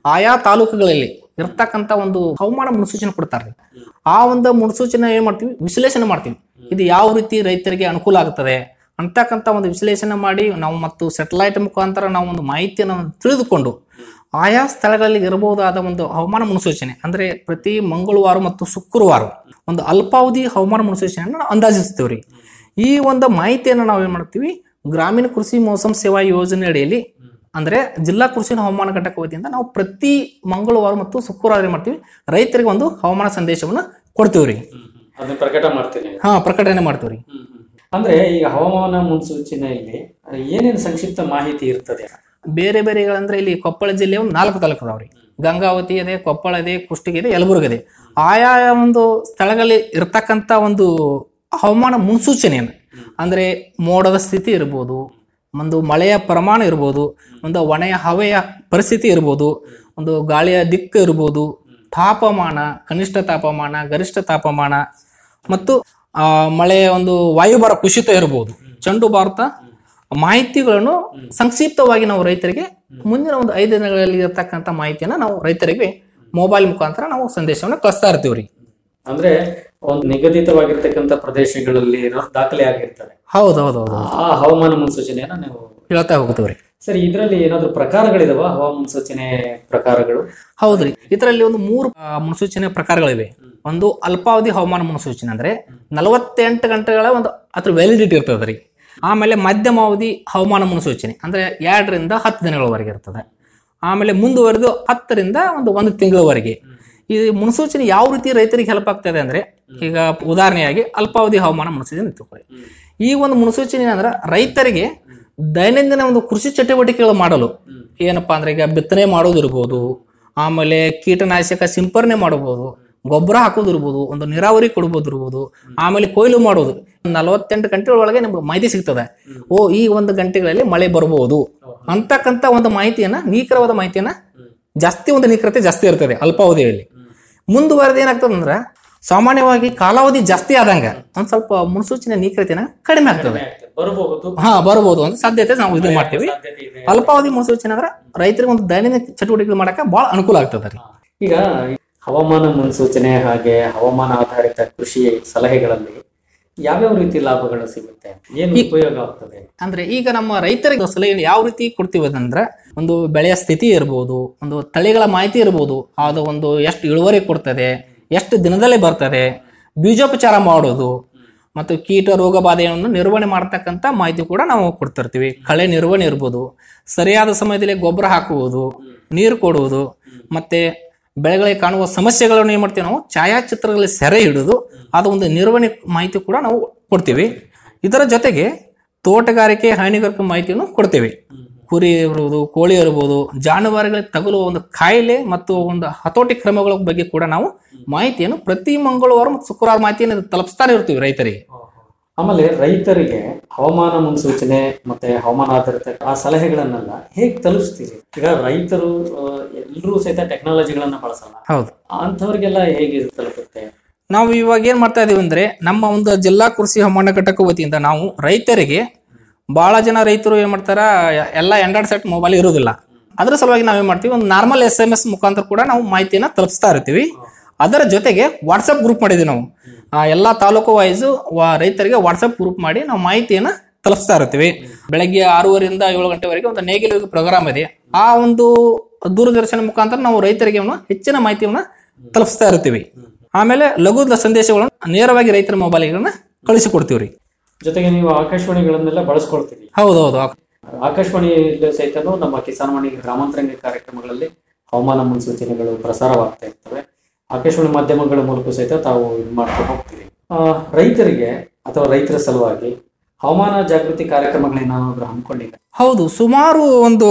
ಆಯಾ ತಾಲೂಕುಗಳಲ್ಲಿ ಇರ್ತಕ್ಕಂಥ ಒಂದು ಹವಾಮಾನ ಮುನ್ಸೂಚನೆ ಕೊಡ್ತಾರೆ ಆ ಒಂದು ಮುನ್ಸೂಚನೆ ಏನ್ ಮಾಡ್ತೀವಿ ವಿಶ್ಲೇಷಣೆ ಮಾಡ್ತೀವಿ ಇದು ಯಾವ ರೀತಿ ರೈತರಿಗೆ ಅನುಕೂಲ ಆಗ್ತದೆ ಅಂತಕ್ಕಂಥ ಒಂದು ವಿಶ್ಲೇಷಣೆ ಮಾಡಿ ನಾವು ಮತ್ತು ಸೆಟಲೈಟ್ ಮುಖಾಂತರ ನಾವು ಒಂದು ಮಾಹಿತಿಯನ್ನು ತಿಳಿದುಕೊಂಡು ಆಯಾ ಸ್ಥಳಗಳಲ್ಲಿ ಇರಬಹುದಾದ ಒಂದು ಹವಾಮಾನ ಮುನ್ಸೂಚನೆ ಅಂದ್ರೆ ಪ್ರತಿ ಮಂಗಳವಾರ ಮತ್ತು ಶುಕ್ರವಾರ ಒಂದು ಅಲ್ಪಾವಧಿ ಹವಾಮಾನ ಮುನ್ಸೂಚನೆಯನ್ನು ನಾವು ಅಂದಾಜಿಸ್ತೀವಿ ರೀ ಈ ಒಂದು ಮಾಹಿತಿಯನ್ನು ನಾವು ಏನ್ ಮಾಡ್ತೀವಿ ಗ್ರಾಮೀಣ ಕೃಷಿ ಮೋಸಮ್ ಸೇವಾ ಯೋಜನೆ ಅಡಿಯಲ್ಲಿ ಅಂದ್ರೆ ಜಿಲ್ಲಾ ಕೃಷಿ ಹವಾಮಾನ ಘಟಕ ವತಿಯಿಂದ ನಾವು ಪ್ರತಿ ಮಂಗಳವಾರ ಮತ್ತು ಶುಕ್ರವಾರ ಏನ್ ಮಾಡ್ತೀವಿ ರೈತರಿಗೆ ಒಂದು ಹವಾಮಾನ ಸಂದೇಶವನ್ನ ಕೊಡ್ತೀವಿ ರೀ ಅದನ್ನ ಪ್ರಕಟ ಮಾಡ್ತೀನಿ ಹಾ ಪ್ರಕಟಣೆ ಮಾಡ್ತೀವಿ ರೀ ಅಂದ್ರೆ ಈಗ ಹವಾಮಾನ ಮುನ್ಸೂಚನೆಯಲ್ಲಿ ಏನೇನು ಸಂಕ್ಷಿಪ್ತ ಮಾಹಿತಿ ಇರ್ತದೆ ಬೇರೆ ಬೇರೆಗಳಂದ್ರೆ ಇಲ್ಲಿ ಕೊಪ್ಪಳ ಜಿಲ್ಲೆ ಒಂದು ನಾಲ್ಕು ತಾಲೂಕು ಅದಾವ್ರಿ ಗಂಗಾವತಿ ಇದೆ ಕೊಪ್ಪಳ ಇದೆ ಕುಷ್ಟಗಿ ಇದೆ ಯಲಬುರ್ಗ ಇದೆ ಆಯಾ ಒಂದು ಸ್ಥಳಗಳಲ್ಲಿ ಇರ್ತಕ್ಕಂಥ ಒಂದು ಹವಾಮಾನ ಮುನ್ಸೂಚನೆಯನ್ನು ಅಂದ್ರೆ ಮೋಡದ ಸ್ಥಿತಿ ಇರ್ಬೋದು ಒಂದು ಮಳೆಯ ಪ್ರಮಾಣ ಇರ್ಬೋದು ಒಂದು ಒಣೆಯ ಹವೆಯ ಪರಿಸ್ಥಿತಿ ಇರ್ಬೋದು ಒಂದು ಗಾಳಿಯ ದಿಕ್ಕು ಇರ್ಬೋದು ತಾಪಮಾನ ಕನಿಷ್ಠ ತಾಪಮಾನ ಗರಿಷ್ಠ ತಾಪಮಾನ ಮತ್ತು ಆ ಮಳೆಯ ಒಂದು ವಾಯುಭಾರ ಕುಸಿತ ಇರ್ಬೋದು ಚಂಡು ಭಾರತ ಮಾಹಿತಿಗಳನ್ನು ಸಂಕ್ಷಿಪ್ತವಾಗಿ ನಾವು ರೈತರಿಗೆ ಮುಂದಿನ ಒಂದು ಐದು ದಿನಗಳಲ್ಲಿ ಇರತಕ್ಕಂಥ ಮಾಹಿತಿಯನ್ನ ನಾವು ರೈತರಿಗೆ ಮೊಬೈಲ್ ಮುಖಾಂತರ ನಾವು ಸಂದೇಶವನ್ನು ಕಳಿಸ್ತಾ ಇರ್ತೀವಿ ರೀ ಅಂದ್ರೆ ಒಂದು ನಿಗದಿತವಾಗಿರ್ತಕ್ಕಂಥ ಪ್ರದೇಶಗಳಲ್ಲಿ ಇರೋ ದಾಖಲೆ ಆಗಿರ್ತದೆ ಹೌದು ಹೌದು ಹೌದು ಆ ಹವಾಮಾನ ಮುನ್ಸೂಚನೆಯನ್ನ ನೀವು ಹೇಳ್ತಾ ಹೋಗ್ತೀವಿ ರೀ ಸರಿ ಇದರಲ್ಲಿ ಏನಾದ್ರು ಪ್ರಕಾರಗಳಿದಾವ ಹವಾಮಾನ ಮುನ್ಸೂಚನೆ ಪ್ರಕಾರಗಳು ಹೌದ್ರಿ ಇದರಲ್ಲಿ ಒಂದು ಮೂರು ಆ, ಮುನ್ಸೂಚನೆ ಪ್ರಕಾರಗಳಿವೆ ಒಂದು ಅಲ್ಪಾವಧಿ ಹವಾಮಾನ ಮುನ್ಸೂಚನೆ ಅಂದ್ರೆ ನಲವತ್ತೆಂಟು ಗಂಟೆಗಳ ಒಂದು ಅದ್ರ ವ್ಯಾಲಿಡಿಟಿ ಇರ್ತದೆ ರೀ ಆಮೇಲೆ ಮಧ್ಯಮಾವಧಿ ಹವಾಮಾನ ಮುನ್ಸೂಚನೆ ಅಂದ್ರೆ ಎರಡರಿಂದ ಹತ್ತು ದಿನಗಳವರೆಗೆ ಇರ್ತದೆ ಆಮೇಲೆ ಮುಂದುವರೆದು ಹತ್ತರಿಂದ ಒಂದು ಒಂದು ತಿಂಗಳವರೆಗೆ ಈ ಮುನ್ಸೂಚನೆ ಯಾವ ರೀತಿ ರೈತರಿಗೆ ಹೆಲ್ಪ್ ಆಗ್ತದೆ ಅಂದ್ರೆ ಈಗ ಉದಾಹರಣೆಯಾಗಿ ಅಲ್ಪಾವಧಿ ಹವಾಮಾನ ಮುನ್ಸೂಚನೆ ತಗೊಳ್ಳಿ ಈ ಒಂದು ಮುನ್ಸೂಚನೆ ಅಂದ್ರೆ ರೈತರಿಗೆ ದೈನಂದಿನ ಒಂದು ಕೃಷಿ ಚಟುವಟಿಕೆಗಳು ಮಾಡಲು ಏನಪ್ಪಾ ಅಂದ್ರೆ ಈಗ ಬಿತ್ತನೆ ಮಾಡೋದಿರ್ಬೋದು ಆಮೇಲೆ ಕೀಟನಾಶಕ ಸಿಂಪರಣೆ ಮಾಡಬಹುದು ಗೊಬ್ಬರ ಹಾಕೋದಿರ್ಬೋದು ಒಂದು ನೀರಾವರಿ ಕೊಡ್ಬೋದಿರ್ಬೋದು ಆಮೇಲೆ ಕೊಯ್ಲು ಮಾಡೋದು ನಲವತ್ತೆಂಟು ಗಂಟೆ ಒಳಗೆ ನಿಮ್ಗೆ ಮಾಹಿತಿ ಸಿಗ್ತದೆ ಓ ಈ ಒಂದು ಗಂಟೆಗಳಲ್ಲಿ ಮಳೆ ಬರಬಹುದು ಅಂತಕ್ಕಂಥ ಒಂದು ಮಾಹಿತಿಯನ್ನ ನಿಖರವಾದ ಮಾಹಿತಿಯನ್ನ ಜಾಸ್ತಿ ಒಂದು ನಿಖರತೆ ಜಾಸ್ತಿ ಇರ್ತದೆ ಅಲ್ಪಾವಧಿಯಲ್ಲಿ ಮುಂದುವರೆದು ಏನಾಗ್ತದೆ ಅಂದ್ರೆ ಸಾಮಾನ್ಯವಾಗಿ ಕಾಲಾವಧಿ ಜಾಸ್ತಿ ಆದಂಗ ಒಂದ್ ಸ್ವಲ್ಪ ಮುನ್ಸೂಚನೆ ನಿಖರತೆನ ಕಡಿಮೆ ಆಗ್ತದೆ ಬರಬಹುದು ಹಾ ಬರಬಹುದು ಅಂತ ಸಾಧ್ಯತೆ ನಾವು ಇದು ಮಾಡ್ತೀವಿ ಅಲ್ಪಾವಧಿ ಮುನ್ಸೂಚನೆ ಅಂದ್ರೆ ರೈತರಿಗೆ ಒಂದು ದೈನಂದಿನ ಚಟುವಟಿಕೆಗಳು ಮಾಡಕ್ಕೆ ಬಹಳ ಅನುಕೂಲ ಆಗ್ತದೆ ರೀ ಈಗ ಹವಾಮಾನ ಮುನ್ಸೂಚನೆ ಹಾಗೆ ಹವಾಮಾನ ಆಧಾರಿತ ಕೃಷಿ ಸಲಹೆಗಳಲ್ಲಿ ಯಾವ್ಯಾವ ರೀತಿ ಲಾಭಗಳು ಸಿಗುತ್ತೆ ಏನು ಉಪಯೋಗ ಆಗ್ತದೆ ಅಂದ್ರೆ ಈಗ ನಮ್ಮ ರೈತರಿಗೆ ಸಲಹೆ ಯಾವ ರೀತಿ ಕೊಡ್ತೀವಿ ಅಂದ್ರೆ ಒಂದು ಬೆಳೆಯ ಸ್ಥಿತಿ ಇರ್ಬೋದು ಒಂದು ತಳಿಗಳ ಮಾಹಿತಿ ಇರ್ಬೋದು ಅದು ಒಂದು ಎಷ್ಟು ಇಳುವರಿ ಕೊಡ್ತದೆ ಎಷ್ಟು ದಿನದಲ್ಲೇ ಬರ್ತದೆ ಬೀಜೋಪಚಾರ ಮಾಡೋದು ಮತ್ತು ಕೀಟ ರೋಗ ಬಾಧೆಯನ್ನು ನಿರ್ವಹಣೆ ಮಾಡ್ತಕ್ಕಂಥ ಮಾಹಿತಿ ಕೂಡ ನಾವು ಕೊಡ್ತಿರ್ತೀವಿ ಕಳೆ ನಿರ್ವಹಣೆ ಇರ್ಬೋದು ಸರಿಯಾದ ಸಮಯದಲ್ಲಿ ಗೊಬ್ಬರ ಹಾಕುವುದು ನೀರು ಕೊಡುವುದು ಮತ್ತೆ ಬೆಳೆಗಳಿಗೆ ಕಾಣುವ ಸಮಸ್ಯೆಗಳನ್ನು ಏನ್ ಮಾಡ್ತೀವಿ ನಾವು ಛಾಯಾಚಿತ್ರಗಳಲ್ಲಿ ಸೆರೆ ಹಿಡಿದು ಅದು ಒಂದು ನಿರ್ವಹಣೆ ಮಾಹಿತಿ ಕೂಡ ನಾವು ಕೊಡ್ತೀವಿ ಇದರ ಜೊತೆಗೆ ತೋಟಗಾರಿಕೆ ಹೈನುಗಾರಿಕೆ ಮಾಹಿತಿಯನ್ನು ಕೊಡ್ತೇವೆ ಕುರಿ ಇರ್ಬೋದು ಕೋಳಿ ಇರ್ಬೋದು ಜಾನುವಾರುಗಳಿಗೆ ತಗುಲುವ ಒಂದು ಕಾಯಿಲೆ ಮತ್ತು ಒಂದು ಹತೋಟಿ ಕ್ರಮಗಳ ಬಗ್ಗೆ ಕೂಡ ನಾವು ಮಾಹಿತಿಯನ್ನು ಪ್ರತಿ ಮಂಗಳವಾರ ಮತ್ತು ಶುಕ್ರವಾರ ಮಾಹಿತಿಯನ್ನು ತಲುಪಿಸ್ತಾನೆ ಇರ್ತೀವಿ ರೈತರಿಗೆ ಆಮೇಲೆ ರೈತರಿಗೆ ಹವಾಮಾನ ಮುನ್ಸೂಚನೆ ಮತ್ತೆ ಹವಾಮಾನ ಆಧಾರಿತ ಆ ಸಲಹೆಗಳನ್ನೆಲ್ಲ ಹೇಗ್ ತಲುಪಿಸ್ತೀರಿ ಈಗ ರೈತರು ಎಲ್ಲರೂ ಸಹಿತ ಟೆಕ್ನಾಲಜಿಗಳನ್ನ ಬಳಸಲ್ಲ ಹೌದು ಅಂಥವ್ರಿಗೆಲ್ಲ ಹೇಗೆ ತಲುಪುತ್ತೆ ನಾವು ಇವಾಗ ಏನ್ ಮಾಡ್ತಾ ಇದೀವಿ ಅಂದ್ರೆ ನಮ್ಮ ಒಂದು ಜಿಲ್ಲಾ ಕೃಷಿ ಹವಾಮಾನ ಘಟಕ ವತಿಯಿಂದ ನಾವು ರೈತರಿಗೆ ಬಹಳ ಜನ ರೈತರು ಏನ್ ಮಾಡ್ತಾರ ಎಲ್ಲ ಆಂಡ್ರಾಯ್ಡ್ ಸೆಟ್ ಮೊಬೈಲ್ ಇರೋದಿಲ್ಲ ಅದ್ರ ಸಲುವಾಗಿ ನಾವೇನ್ ಮಾಡ್ತೀವಿ ಒಂದು ನಾರ್ಮಲ್ ಎಸ್ ಎಂ ಎಸ್ ಮುಖಾಂತರ ಕೂಡ ನಾವು ಮಾಹಿತಿಯನ್ನ ತಲುಪಿಸ್ತಾ ಇರ್ತೀವಿ ಅದರ ಜೊತೆಗೆ ವಾಟ್ಸಪ್ ಗ್ರೂಪ್ ಮಾಡಿದ್ವಿ ನಾವು ಆ ಎಲ್ಲಾ ತಾಲೂಕು ವೈಸ್ ರೈತರಿಗೆ ವಾಟ್ಸಪ್ ಗ್ರೂಪ್ ಮಾಡಿ ನಾವು ಮಾಹಿತಿಯನ್ನ ತಲುಪಿಸ್ತಾ ಇರ್ತೀವಿ ಬೆಳಗ್ಗೆ ಆರೂವರೆಯಿಂದ ಏಳು ಗಂಟೆವರೆಗೆ ಒಂದು ನೇಗಿಲು ಪ್ರೋಗ್ರಾಮ್ ಇದೆ ಆ ಒಂದು ದೂರದರ್ಶನ ಮುಖಾಂತರ ನಾವು ರೈತರಿಗೆ ಒಂದು ಹೆಚ್ಚಿನ ಮಾಹಿತಿಯನ್ನ ತಲುಪಿಸ್ತಾ ಇರ್ತೀವಿ ಆಮೇಲೆ ಲಘು ಸಂದೇಶಗಳನ್ನು ನೇರವಾಗಿ ರೈತರ ಮೊಬೈಲ್ಗಳನ್ನ ಕಳಿಸಿಕೊಡ್ತೀವಿ ರೀ ಜೊತೆಗೆ ನೀವು ಆಕಾಶವಾಣಿಗಳನ್ನೆಲ್ಲ ಬಳಸ್ಕೊಳ್ತೀರಿ ಹೌದೌದು ಆಕಾಶವಾಣಿ ಸಹಿತನೂ ನಮ್ಮ ಕಿಸಾನ್ವಾಣಿ ಗ್ರಾಮಾಂತರಂಗ ಕಾರ್ಯಕ್ರಮಗಳಲ್ಲಿ ಹವಾಮಾನ ಮುನ್ಸೂಚನೆಗಳು ಪ್ರಸಾರವಾಗ್ತಾ ಇರ್ತವೆ ಆಕಾಶವಾಣಿ ಮಾಧ್ಯಮಗಳ ಮೂಲಕ ಸಹಿತ ತಾವು ಇದು ಮಾಡ್ಕೊಂಡು ಹೋಗ್ತೀರಿ ಆ, ರೈತರಿಗೆ ಅಥವಾ ರೈತರ ಸಲುವಾಗಿ ಹವಾಮಾನ ಜಾಗೃತಿ ಕಾರ್ಯಕ್ರಮಗಳೇನಾದ್ರು ಹಮ್ಮಿಕೊಂಡಿದೆ ಹೌದು ಸುಮಾರು ಒಂದು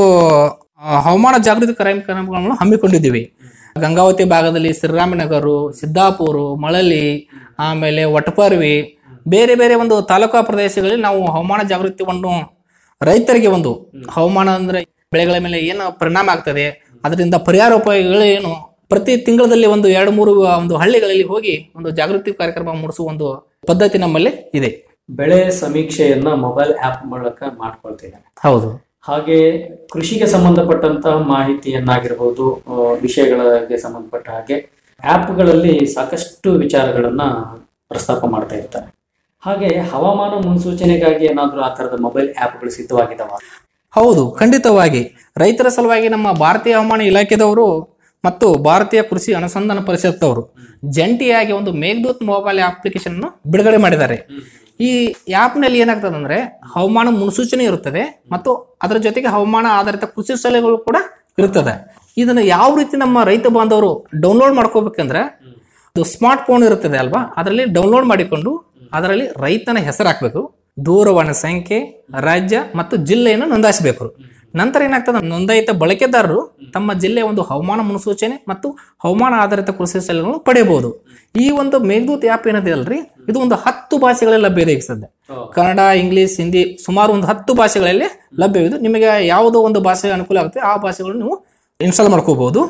ಆ, ಹವಾಮಾನ ಜಾಗೃತಿ ಕಾರ್ಯಕ್ರಮಗಳನ್ನು ಹಮ್ಮಿಕೊಂಡಿದ್ದೀವಿ ಗಂಗಾವತಿ ಭಾಗದಲ್ಲಿ ಶ್ರೀರಾಮನಗರ ಸಿದ್ದಾಪುರ ಮಳಲಿ ಆಮೇಲೆ ವಟಪರ್ವಿ ಬೇರೆ ಬೇರೆ ಒಂದು ತಾಲೂಕಾ ಪ್ರದೇಶಗಳಲ್ಲಿ ನಾವು ಹವಾಮಾನ ಜಾಗೃತಿಯನ್ನು ರೈತರಿಗೆ ಒಂದು ಹವಾಮಾನ ಅಂದ್ರೆ ಬೆಳೆಗಳ ಮೇಲೆ ಏನು ಪರಿಣಾಮ ಆಗ್ತದೆ ಅದರಿಂದ ಪರಿಹಾರ ಉಪಾಯಗಳು ಏನು ಪ್ರತಿ ತಿಂಗಳಲ್ಲಿ ಒಂದು ಎರಡು ಮೂರು ಒಂದು ಹಳ್ಳಿಗಳಲ್ಲಿ ಹೋಗಿ ಒಂದು ಜಾಗೃತಿ ಕಾರ್ಯಕ್ರಮ ಮೂಡಿಸುವ ಒಂದು ಪದ್ಧತಿ ನಮ್ಮಲ್ಲಿ ಇದೆ ಬೆಳೆ ಸಮೀಕ್ಷೆಯನ್ನ ಮೊಬೈಲ್ ಆಪ್ ಮೂಲಕ ಮಾಡ್ಕೊಳ್ತಿದ್ದಾರೆ ಹೌದು ಹಾಗೆ ಕೃಷಿಗೆ ಸಂಬಂಧಪಟ್ಟಂತಹ ಮಾಹಿತಿಯನ್ನಾಗಿರ್ಬೋದು ಆ, ವಿಷಯಗಳಿಗೆ ಸಂಬಂಧಪಟ್ಟ ಹಾಗೆ ಆ್ಯಪ್ಗಳಲ್ಲಿ ಸಾಕಷ್ಟು ವಿಚಾರಗಳನ್ನ ಪ್ರಸ್ತಾಪ ಮಾಡ್ತಾ ಇರ್ತಾರೆ ಹಾಗೆ ಹವಾಮಾನ ಮುನ್ಸೂಚನೆಗಾಗಿ ಏನಾದರೂ ಆ ಥರದ ಮೊಬೈಲ್ ಆ್ಯಪ್ಗಳು ಸಿದ್ಧವಾಗಿದ್ದಾವ ಹೌದು ಖಂಡಿತವಾಗಿ ರೈತರ ಸಲುವಾಗಿ ನಮ್ಮ ಭಾರತೀಯ ಹವಾಮಾನ ಇಲಾಖೆದವರು ಮತ್ತು ಭಾರತೀಯ ಕೃಷಿ ಅನುಸಂಧಾನ ಪರಿಷತ್ತವರು ಜಂಟಿಯಾಗಿ ಒಂದು ಮೇಘದೂತ್ ಮೊಬೈಲ್ ಅಪ್ಲಿಕೇಶನ್ ಅನ್ನು ಬಿಡುಗಡೆ ಮಾಡಿದ್ದಾರೆ ಈ ಆ್ಯಪ್ನಲ್ಲಿ ಏನಾಗ್ತದೆ ಅಂದ್ರೆ ಹವಾಮಾನ ಮುನ್ಸೂಚನೆ ಇರುತ್ತದೆ ಮತ್ತು ಅದರ ಜೊತೆಗೆ ಹವಾಮಾನ ಆಧಾರಿತ ಕೃಷಿ ಸಲಹೆಗಳು ಕೂಡ ಇರುತ್ತದೆ ಇದನ್ನು ಯಾವ ರೀತಿ ನಮ್ಮ ರೈತ ಬಾಂಧವರು ಡೌನ್ಲೋಡ್ ಮಾಡ್ಕೋಬೇಕಂದ್ರೆ ಅದು ಸ್ಮಾರ್ಟ್ ಫೋನ್ ಇರುತ್ತದೆ ಅಲ್ವಾ ಅದರಲ್ಲಿ ಡೌನ್ಲೋಡ್ ಮಾಡಿಕೊಂಡು ಅದರಲ್ಲಿ ರೈತನ ಹೆಸರು ಹಾಕಬೇಕು ದೂರವಾಣಿ ಸಂಖ್ಯೆ ರಾಜ್ಯ ಮತ್ತು ಜಿಲ್ಲೆಯನ್ನು ನೋಂದಾಯಿಸಬೇಕು ನಂತರ ಏನಾಗ್ತದೆ ನೋಂದಾಯಿತ ಬಳಕೆದಾರರು ತಮ್ಮ ಜಿಲ್ಲೆಯ ಒಂದು ಹವಾಮಾನ ಮುನ್ಸೂಚನೆ ಮತ್ತು ಹವಾಮಾನ ಆಧಾರಿತ ಕೃಷಿ ಸಲಹೆಗಳನ್ನು ಪಡೆಯಬಹುದು ಈ ಒಂದು ಮೇಘದೂತ್ ಆ್ಯಪ್ ಏನಿದೆ ಅಲ್ರಿ ಇದು ಒಂದು ಹತ್ತು ಭಾಷೆಗಳಲ್ಲಿ ಲಭ್ಯ ಇದೆ ಈಗ ಸದ್ಯ ಕನ್ನಡ ಇಂಗ್ಲಿಷ್ ಹಿಂದಿ ಸುಮಾರು ಒಂದು ಹತ್ತು ಭಾಷೆಗಳಲ್ಲಿ ಲಭ್ಯವಿದೆ ನಿಮಗೆ ಯಾವುದೋ ಒಂದು ಭಾಷೆ ಅನುಕೂಲ ಆಗುತ್ತೆ ಆ ಭಾಷೆಗಳನ್ನು ನೀವು ಇನ್ಸ್ಟಾಲ್ ಮಾಡ್ಕೋಬಹುದು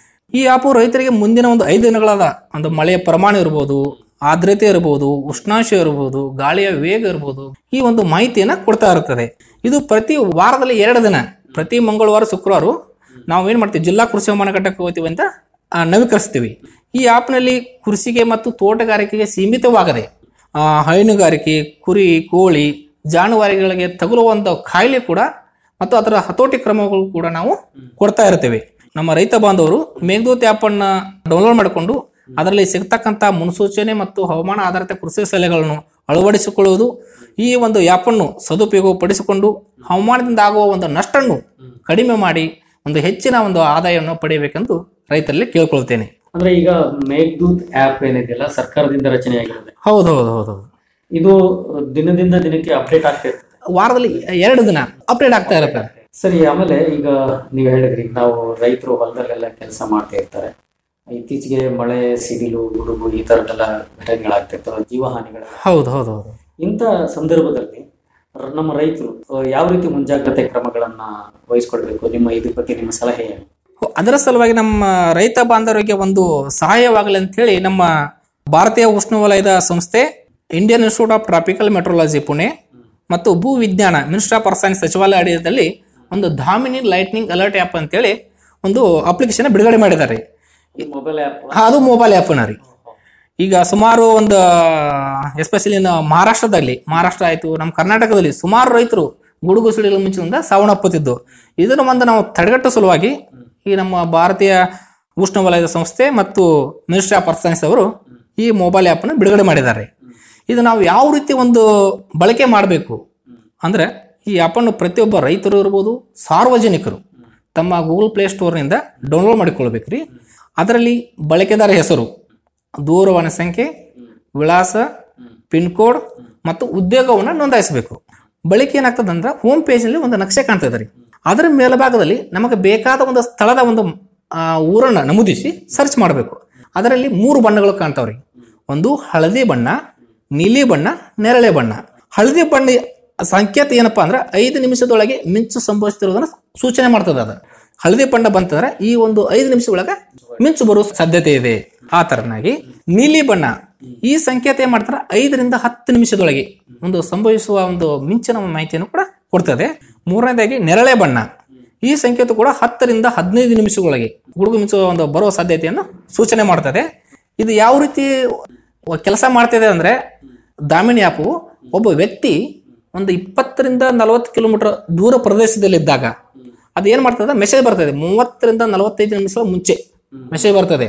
ಈ ಆ್ಯಪು ರೈತರಿಗೆ ಮುಂದಿನ ಒಂದು ಐದು ದಿನಗಳಾದ ಒಂದು ಮಳೆಯ ಪ್ರಮಾಣ ಇರ್ಬೋದು ಆರ್ದ್ರತೆ ಇರಬಹುದು ಉಷ್ಣಾಂಶ ಇರಬಹುದು ಗಾಳಿಯ ವೇಗ ಇರಬಹುದು ಈ ಒಂದು ಮಾಹಿತಿಯನ್ನ ಕೊಡ್ತಾ ಇರುತ್ತದೆ ಇದು ಪ್ರತಿ ವಾರದಲ್ಲಿ ಎರಡು ದಿನ ಪ್ರತಿ ಮಂಗಳವಾರ ಶುಕ್ರವಾರ ನಾವು ಏನ್ ಮಾಡ್ತೀವಿ ಜಿಲ್ಲಾ ಕೃಷಿ ಹವಾಮಾನ ಘಟಕಕ್ಕೆ ಹೋಗ್ತೀವಿ ಅಂತ ಆ, ನವೀಕರಿಸ್ತೀವಿ ಈ ಆ್ಯಪ್ನಲ್ಲಿ ಕೃಷಿಗೆ ಮತ್ತು ತೋಟಗಾರಿಕೆಗೆ ಸೀಮಿತವಾಗದೆ ಆ, ಹೈನುಗಾರಿಕೆ ಕುರಿ ಕೋಳಿ ಜಾನುವಾರುಗಳಿಗೆ ತಗುಲುವಂತ ಕಾಯಿಲೆ ಕೂಡ ಮತ್ತು ಅದರ ಹತೋಟಿ ಕ್ರಮಗಳು ಕೂಡ ನಾವು ಕೊಡ್ತಾ ಇರ್ತೇವೆ ನಮ್ಮ ರೈತ ಬಾಂಧವರು ಮೇಘದೂತ್ ಆ್ಯಪ್ ಅನ್ನ ಡೌನ್ಲೋಡ್ ಮಾಡಿಕೊಂಡು ಅದರಲ್ಲಿ ಸಿಗ್ತಕ್ಕಂಥ ಮುನ್ಸೂಚನೆ ಮತ್ತು ಹವಾಮಾನ ಆಧಾರಿತ ಕೃಷಿ ಸಲಹೆಗಳನ್ನು ಅಳವಡಿಸಿಕೊಳ್ಳುವುದು ಈ ಒಂದು ಆ್ಯಪ್ ಅನ್ನು ಸದುಪಯೋಗಪಡಿಸಿಕೊಂಡು ಹವಾಮಾನದಿಂದ ಆಗುವ ಒಂದು ನಷ್ಟನ್ನು ಕಡಿಮೆ ಮಾಡಿ ಒಂದು ಹೆಚ್ಚಿನ ಒಂದು ಆದಾಯವನ್ನು ಪಡೆಯಬೇಕೆಂದು ರೈತರಲ್ಲಿ ಕೇಳ್ಕೊಳ್ತೇನೆ ಅಂದ್ರೆ ಈಗ ಮೇಘದೂತ್ ಆ್ಯಪ್ ಏನಿದೆಯಲ್ಲ ಸರ್ಕಾರದಿಂದ ರಚನೆಯಾಗಿರುತ್ತೆ ಹೌದು ಹೌದು ಹೌದು ಇದು ದಿನದಿಂದ ದಿನಕ್ಕೆ ಅಪ್ಡೇಟ್ ಆಗ್ತಾ ಇರ್ತದೆ ವಾರದಲ್ಲಿ ಎರಡು ದಿನ ಅಪ್ಡೇಟ್ ಆಗ್ತಾ ಇರುತ್ತೆ ಸರಿ ಆಮೇಲೆ ಈಗ ನೀವು ಹೇಳಿದ್ರಿ ನಾವು ರೈತರು ಹೊಲದಲ್ಲೆಲ್ಲ ಕೆಲಸ ಮಾಡ್ತಾ ಇರ್ತಾರೆ ಇತ್ತೀಚೆಗೆ ಮಳೆ ಸಿಡಿಲು ಗುಡುಗು ಈ ತರದೆಲ್ಲ ಘಟನೆಗಳಾಗ್ತಿರ್ತವೆ ಜೀವಹಾನಿಗಳ ಹೌದು ಹೌದು ಹೌದು ಇಂಥ ಸಂದರ್ಭದಲ್ಲಿ ರ- ನಮ್ಮ ರೈತರು ಅಹ್, ಯಾವ ರೀತಿ ಮುಂಜಾಗ್ರತೆ ಕ್ರಮಗಳನ್ನ ವಹಿಸ್ಕೊಳ್ಬೇಕು ನಿಮ್ಮ ಇದ್ರ ಬಗ್ಗೆ ನಿಮ್ಮ ಸಲಹೆ ಏನು ಅದರ ಸಲುವಾಗಿ ನಮ್ಮ ರೈತ ಬಾಂಧವರಿಗೆ ಒಂದು ಸಹಾಯವಾಗಲಿ ಅಂತ ಹೇಳಿ ನಮ್ಮ ಭಾರತೀಯ ಉಷ್ಣವಲಯದ ಸಂಸ್ಥೆ Indian Institute of Tropical Meteorology Pune ಮತ್ತು ಭೂ ವಿಜ್ಞಾನ ಮಿನಿಸ್ಟರ್ ಆಫ್ ಅರ್ತ್ ಸೈನ್ಸ್ ಸಚಿವಾಲಯ ಅಡಿಯಲ್ಲಿ ಒಂದು ಧಾಮಿನಿ ಲೈಟ್ನಿಂಗ್ ಅಲರ್ಟ್ ಆ್ಯಪ್ ಅಂತೇಳಿ ಒಂದು ಅಪ್ಲಿಕೇಶನ್ ಬಿಡುಗಡೆ ಮಾಡಿದ್ದಾರೆ ಮೊಬೈಲ್ ಆ್ಯಪ್ ಹಾ, ಅದು ಮೊಬೈಲ್ ಆ್ಯಪ್ನ ರೀ ಈಗ ಸುಮಾರು ಒಂದು ಎಸ್ಪೆಷಲಿ ಮಹಾರಾಷ್ಟ್ರದಲ್ಲಿ ಮಹಾರಾಷ್ಟ್ರ ಆಯಿತು ನಮ್ಮ ಕರ್ನಾಟಕದಲ್ಲಿ ಸುಮಾರು ರೈತರು ಗುಡುಗು ಸಿಡಿಲು ಮುಂಚಿನಿಂದ ಸಾವನ್ನಪ್ಪುತ್ತಿದ್ದು ಇದನ್ನು ಒಂದು ನಾವು ತಡೆಗಟ್ಟುವ ಸಲುವಾಗಿ ಈ ನಮ್ಮ ಭಾರತೀಯ ಉಷ್ಣವಲಯದ ಸಂಸ್ಥೆ ಮತ್ತು ಮಿನಿಸ್ಟ್ರಿ ಆಫ್ ಅರ್ತ್ ಸೈನ್ಸ್ ಅವರು ಈ ಮೊಬೈಲ್ ಆ್ಯಪನ್ನು ಬಿಡುಗಡೆ ಮಾಡಿದ್ದಾರೆ ಇದು ನಾವು ಯಾವ ರೀತಿ ಒಂದು ಬಳಕೆ ಮಾಡಬೇಕು ಅಂದರೆ ಈ ಆ್ಯಪನ್ನು ಪ್ರತಿಯೊಬ್ಬ ರೈತರು ಇರ್ಬೋದು ಸಾರ್ವಜನಿಕರು ತಮ್ಮ ಗೂಗಲ್ ಪ್ಲೇ ಸ್ಟೋರ್ನಿಂದ ಡೌನ್ಲೋಡ್ ಮಾಡಿಕೊಳ್ಬೇಕು ರೀ ಅದರಲ್ಲಿ ಬಳಕೆದಾರ ಹೆಸರು ದೂರವಾಣಿ ಸಂಖ್ಯೆ ವಿಳಾಸ ಪಿನ್ ಕೋಡ್ ಮತ್ತು ಉದ್ಯೋಗವನ್ನು ನೋಂದಾಯಿಸಬೇಕು ಬಳಿಕ ಏನಾಗ್ತದೆ ಅಂದ್ರೆ ಹೋಮ್ ಪೇಜ್ನಲ್ಲಿ ಒಂದು ನಕ್ಷೆ ಕಾಣ್ತದೆ ರೀ ಅದರ ಮೇಲ್ಭಾಗದಲ್ಲಿ ನಮಗೆ ಬೇಕಾದ ಒಂದು ಸ್ಥಳದ ಒಂದು ಆ, ಊರನ್ನ ನಮೂದಿಸಿ ಸರ್ಚ್ ಮಾಡಬೇಕು ಅದರಲ್ಲಿ ಮೂರು ಬಣ್ಣಗಳು ಕಾಣ್ತಾವ್ರಿ ಒಂದು ಹಳದಿ ಬಣ್ಣ ನೀಲಿ ಬಣ್ಣ ನೇರಳೆ ಬಣ್ಣ ಹಳದಿ ಬಣ್ಣ ಸಂಕೇತ ಏನಪ್ಪಾ ಅಂದ್ರೆ ಐದು ನಿಮಿಷದೊಳಗೆ ಮಿಂಚು ಸಂಭವಿಸ್ತಿರೋದನ್ನ ಸೂಚನೆ ಮಾಡ್ತದೆ ಅದು ಹಳದಿ ಬಣ್ಣ ಬಂತಂದ್ರೆ ಈ ಒಂದು ಐದು ನಿಮಿಷ ಒಳಗೆ ಮಿಂಚು ಬರುವ ಸಾಧ್ಯತೆ ಇದೆ ಆ ತರನಾಗಿ ನೀಲಿ ಬಣ್ಣ ಈ ಸಂಕೇತ ಏನ್ ಮಾಡ್ತಾರೆ ಐದರಿಂದ ಹತ್ತು ನಿಮಿಷದೊಳಗೆ ಒಂದು ಸಂಭವಿಸುವ ಒಂದು ಮಿಂಚಿನ ಮಾಹಿತಿಯನ್ನು ಕೂಡ ಕೊಡ್ತದೆ ಮೂರನೇದಾಗಿ ನೆರಳೆ ಬಣ್ಣ ಈ ಸಂಕೇತ ಕೂಡ ಹತ್ತರಿಂದ ಹದಿನೈದು ನಿಮಿಷದೊಳಗೆ ಗುಡುಗು ಮಿಂಚುವ ಒಂದು ಬರುವ ಸಾಧ್ಯತೆಯನ್ನು ಸೂಚನೆ ಮಾಡ್ತದೆ ಇದು ಯಾವ ರೀತಿ ಕೆಲಸ ಮಾಡ್ತಿದೆ ಅಂದ್ರೆ ದಾಮಿನಿ ಆ್ಯಪು ಒಬ್ಬ ವ್ಯಕ್ತಿ ಒಂದು ಇಪ್ಪತ್ತರಿಂದ ನಲವತ್ತು ಕಿಲೋಮೀಟರ್ ದೂರ ಪ್ರದೇಶದಲ್ಲಿದ್ದಾಗ ಅದು ಏನ್ ಮಾಡ್ತದೆ ಮೆಸೇಜ್ ಬರ್ತದೆ ಮೂವತ್ತರಿಂದ ನಲವತ್ತೈದು ನಿಮಿಷ ಮುಂಚೆ ಮೆಸೇಜ್ ಬರ್ತದೆ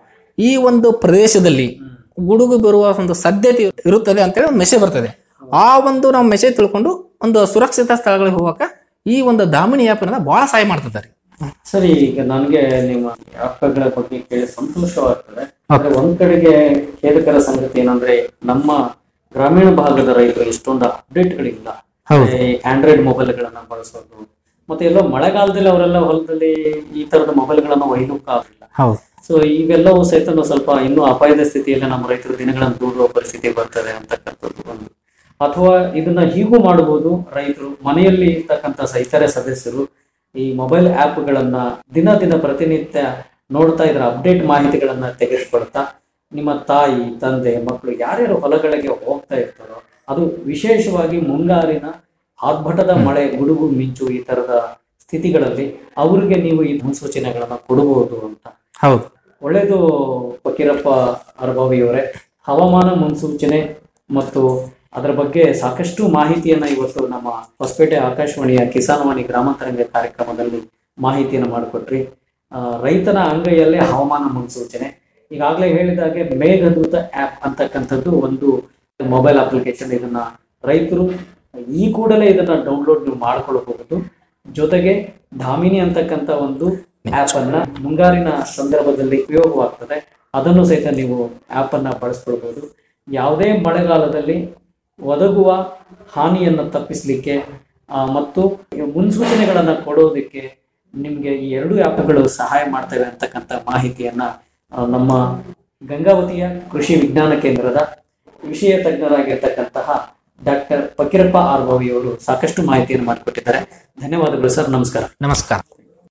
ಈ ಒಂದು ಪ್ರದೇಶದಲ್ಲಿ ಗುಡುಗು ಬರುವ ಒಂದು ಸಾಧ್ಯತೆ ಇರುತ್ತದೆ ಅಂತೇಳಿ ಒಂದು ಮೆಸೇಜ್ ಬರ್ತದೆ ಆ ಒಂದು ನಾವು ಮೆಸೇಜ್ ತಿಳ್ಕೊಂಡು ಒಂದು ಸುರಕ್ಷಿತ ಸ್ಥಳಗಳಿಗೆ ಹೋಗಕ್ಕೆ ಈ ಒಂದು ದಾಮಿನಿ ಆ್ಯಪ್ ಬಹಳ ಸಹಾಯ ಮಾಡ್ತದೆ ರೀ ಸರಿ ಈಗ ನನಗೆ ನಿಮ್ಮ ಆ್ಯಪ್ಗಳ ಬಗ್ಗೆ ಕೇಳಿ ಸಂತೋಷವಾಗ್ತದೆ ಆದ್ರೆ ಒಂದ್ ಕಡೆಗೆ ಖೇದಕರ ಸಂಗತಿ ಏನಂದ್ರೆ ನಮ್ಮ ಗ್ರಾಮೀಣ ಭಾಗದ ರೈತರು ಇಷ್ಟೊಂದು ಅಪ್ಡೇಟ್ಗಳಿಲ್ಲ ಹೌದು. ಆಂಡ್ರಾಯ್ಡ್ ಮೊಬೈಲ್ಗಳನ್ನ ಬಳಸೋದು ಮತ್ತೆ ಎಲ್ಲೋ ಮಳೆಗಾಲದಲ್ಲಿ ಅವರೆಲ್ಲ ಹೊಲದಲ್ಲಿ ಈ ತರದ ಮೊಬೈಲ್ಗಳನ್ನ ಒಯ್ಯಲಿಕ್ಕೆ ಆಗಲಿಲ್ಲ ಹೌದು ಸೊ ಇವೆಲ್ಲವೂ ಸಹಿತ ಸ್ವಲ್ಪ ಇನ್ನೂ ಅಪಾಯದ ಸ್ಥಿತಿಯಲ್ಲಿ ನಮ್ಮ ರೈತರು ದಿನಗಳನ್ನು ದೂಡುವ ಪರಿಸ್ಥಿತಿ ಬರ್ತದೆ ಅಂತಕ್ಕಂಥದ್ದು ಒಂದು ಅಥವಾ ಇದನ್ನ ಹೀಗೂ ಮಾಡಬಹುದು ರೈತರು ಮನೆಯಲ್ಲಿ ಇರ್ತಕ್ಕಂಥ ಇತರೆ ಸದಸ್ಯರು ಈ ಮೊಬೈಲ್ ಆ್ಯಪ್ಗಳನ್ನ ದಿನ ದಿನ ಪ್ರತಿನಿತ್ಯ ನೋಡ್ತಾ ಇದ್ರ ಅಪ್ಡೇಟ್ ಮಾಹಿತಿಗಳನ್ನ ತೆಗೆದುಕೊಳ್ತಾ ನಿಮ್ಮ ತಾಯಿ ತಂದೆ ಮಕ್ಕಳು ಯಾರ್ಯಾರು ಹೊಲಗಳಿಗೆ ಹೋಗ್ತಾ ಇರ್ತಾರೋ ಅದು ವಿಶೇಷವಾಗಿ ಮುಂಗಾರಿನ ಆರ್ಭಟದ ಮಳೆ ಗುಡುಗು ಮಿಂಚು ಈ ತರದ ಸ್ಥಿತಿಗಳಲ್ಲಿ ಅವರಿಗೆ ನೀವು ಈ ಮುನ್ಸೂಚನೆಗಳನ್ನ ಕೊಡಬಹುದು ಅಂತ ಹೌದು ಒಳ್ಳೇದು ಫಕೀರಪ್ಪ ಅರಭಾವಿಯವರೇ ಹವಾಮಾನ ಮುನ್ಸೂಚನೆ ಮತ್ತು ಅದರ ಬಗ್ಗೆ ಸಾಕಷ್ಟು ಮಾಹಿತಿಯನ್ನ ಇವತ್ತು ನಮ್ಮ ಹೊಸಪೇಟೆ ಆಕಾಶವಾಣಿಯ ಕಿಸಾನ್ವಾಣಿ ಗ್ರಾಮಾಂತರಂಗ ಕಾರ್ಯಕ್ರಮದಲ್ಲಿ ಮಾಹಿತಿಯನ್ನು ಮಾಡಿಕೊಟ್ರಿ ಆ, ರೈತನ ಅಂಗೈಯಲ್ಲೇ ಹವಾಮಾನ ಮುನ್ಸೂಚನೆ ಈಗಾಗಲೇ ಹೇಳಿದಾಗೆ ಮೇಘದೂತ ಆ್ಯಪ್ ಅಂತಕ್ಕಂಥದ್ದು ಒಂದು ಮೊಬೈಲ್ ಅಪ್ಲಿಕೇಶನ್ ಇದನ್ನ ರೈತರು ಈ ಕೂಡಲೇ ಇದನ್ನ ಡೌನ್ಲೋಡ್ ನೀವು ಮಾಡ್ಕೊಳ್ಬಹುದು ಜೊತೆಗೆ ಧಾಮಿನಿ ಅಂತಕ್ಕಂಥ ಒಂದು ಆ್ಯಪ್ ಅನ್ನ ಮುಂಗಾರಿನ ಸಂದರ್ಭದಲ್ಲಿ ಉಪಯೋಗವಾಗ್ತದೆ ಅದನ್ನು ಸಹಿತ ನೀವು ಆ್ಯಪ್ ಅನ್ನ ಬಳಸ್ಕೊಳ್ಬಹುದು ಯಾವುದೇ ಮಳೆಗಾಲದಲ್ಲಿ ಒದಗುವ ಹಾನಿಯನ್ನು ತಪ್ಪಿಸಲಿಕ್ಕೆ ಮತ್ತು ಮುನ್ಸೂಚನೆಗಳನ್ನು ಕೊಡೋದಕ್ಕೆ ನಿಮಗೆ ಈ ಎರಡು ಆ್ಯಪ್ಗಳು ಸಹಾಯ ಮಾಡ್ತವೆ ಅಂತಕ್ಕಂಥ ಮಾಹಿತಿಯನ್ನ ಆ, ನಮ್ಮ ಗಂಗಾವತಿಯ ಕೃಷಿ ವಿಜ್ಞಾನ ಕೇಂದ್ರದ ವಿಷಯ ತಜ್ಞರಾಗಿರ್ತಕ್ಕಂತಹ ಡಾಕ್ಟರ್ ಫಕೀರಪ್ಪ ಆರ್ಭವಿ ಅವರು ಸಾಕಷ್ಟು ಮಾಹಿತಿಯನ್ನು ಮಾಡಿಕೊಟ್ಟಿದ್ದಾರೆ ಧನ್ಯವಾದಗಳು ಸರ್ ನಮಸ್ಕಾರ ನಮಸ್ಕಾರ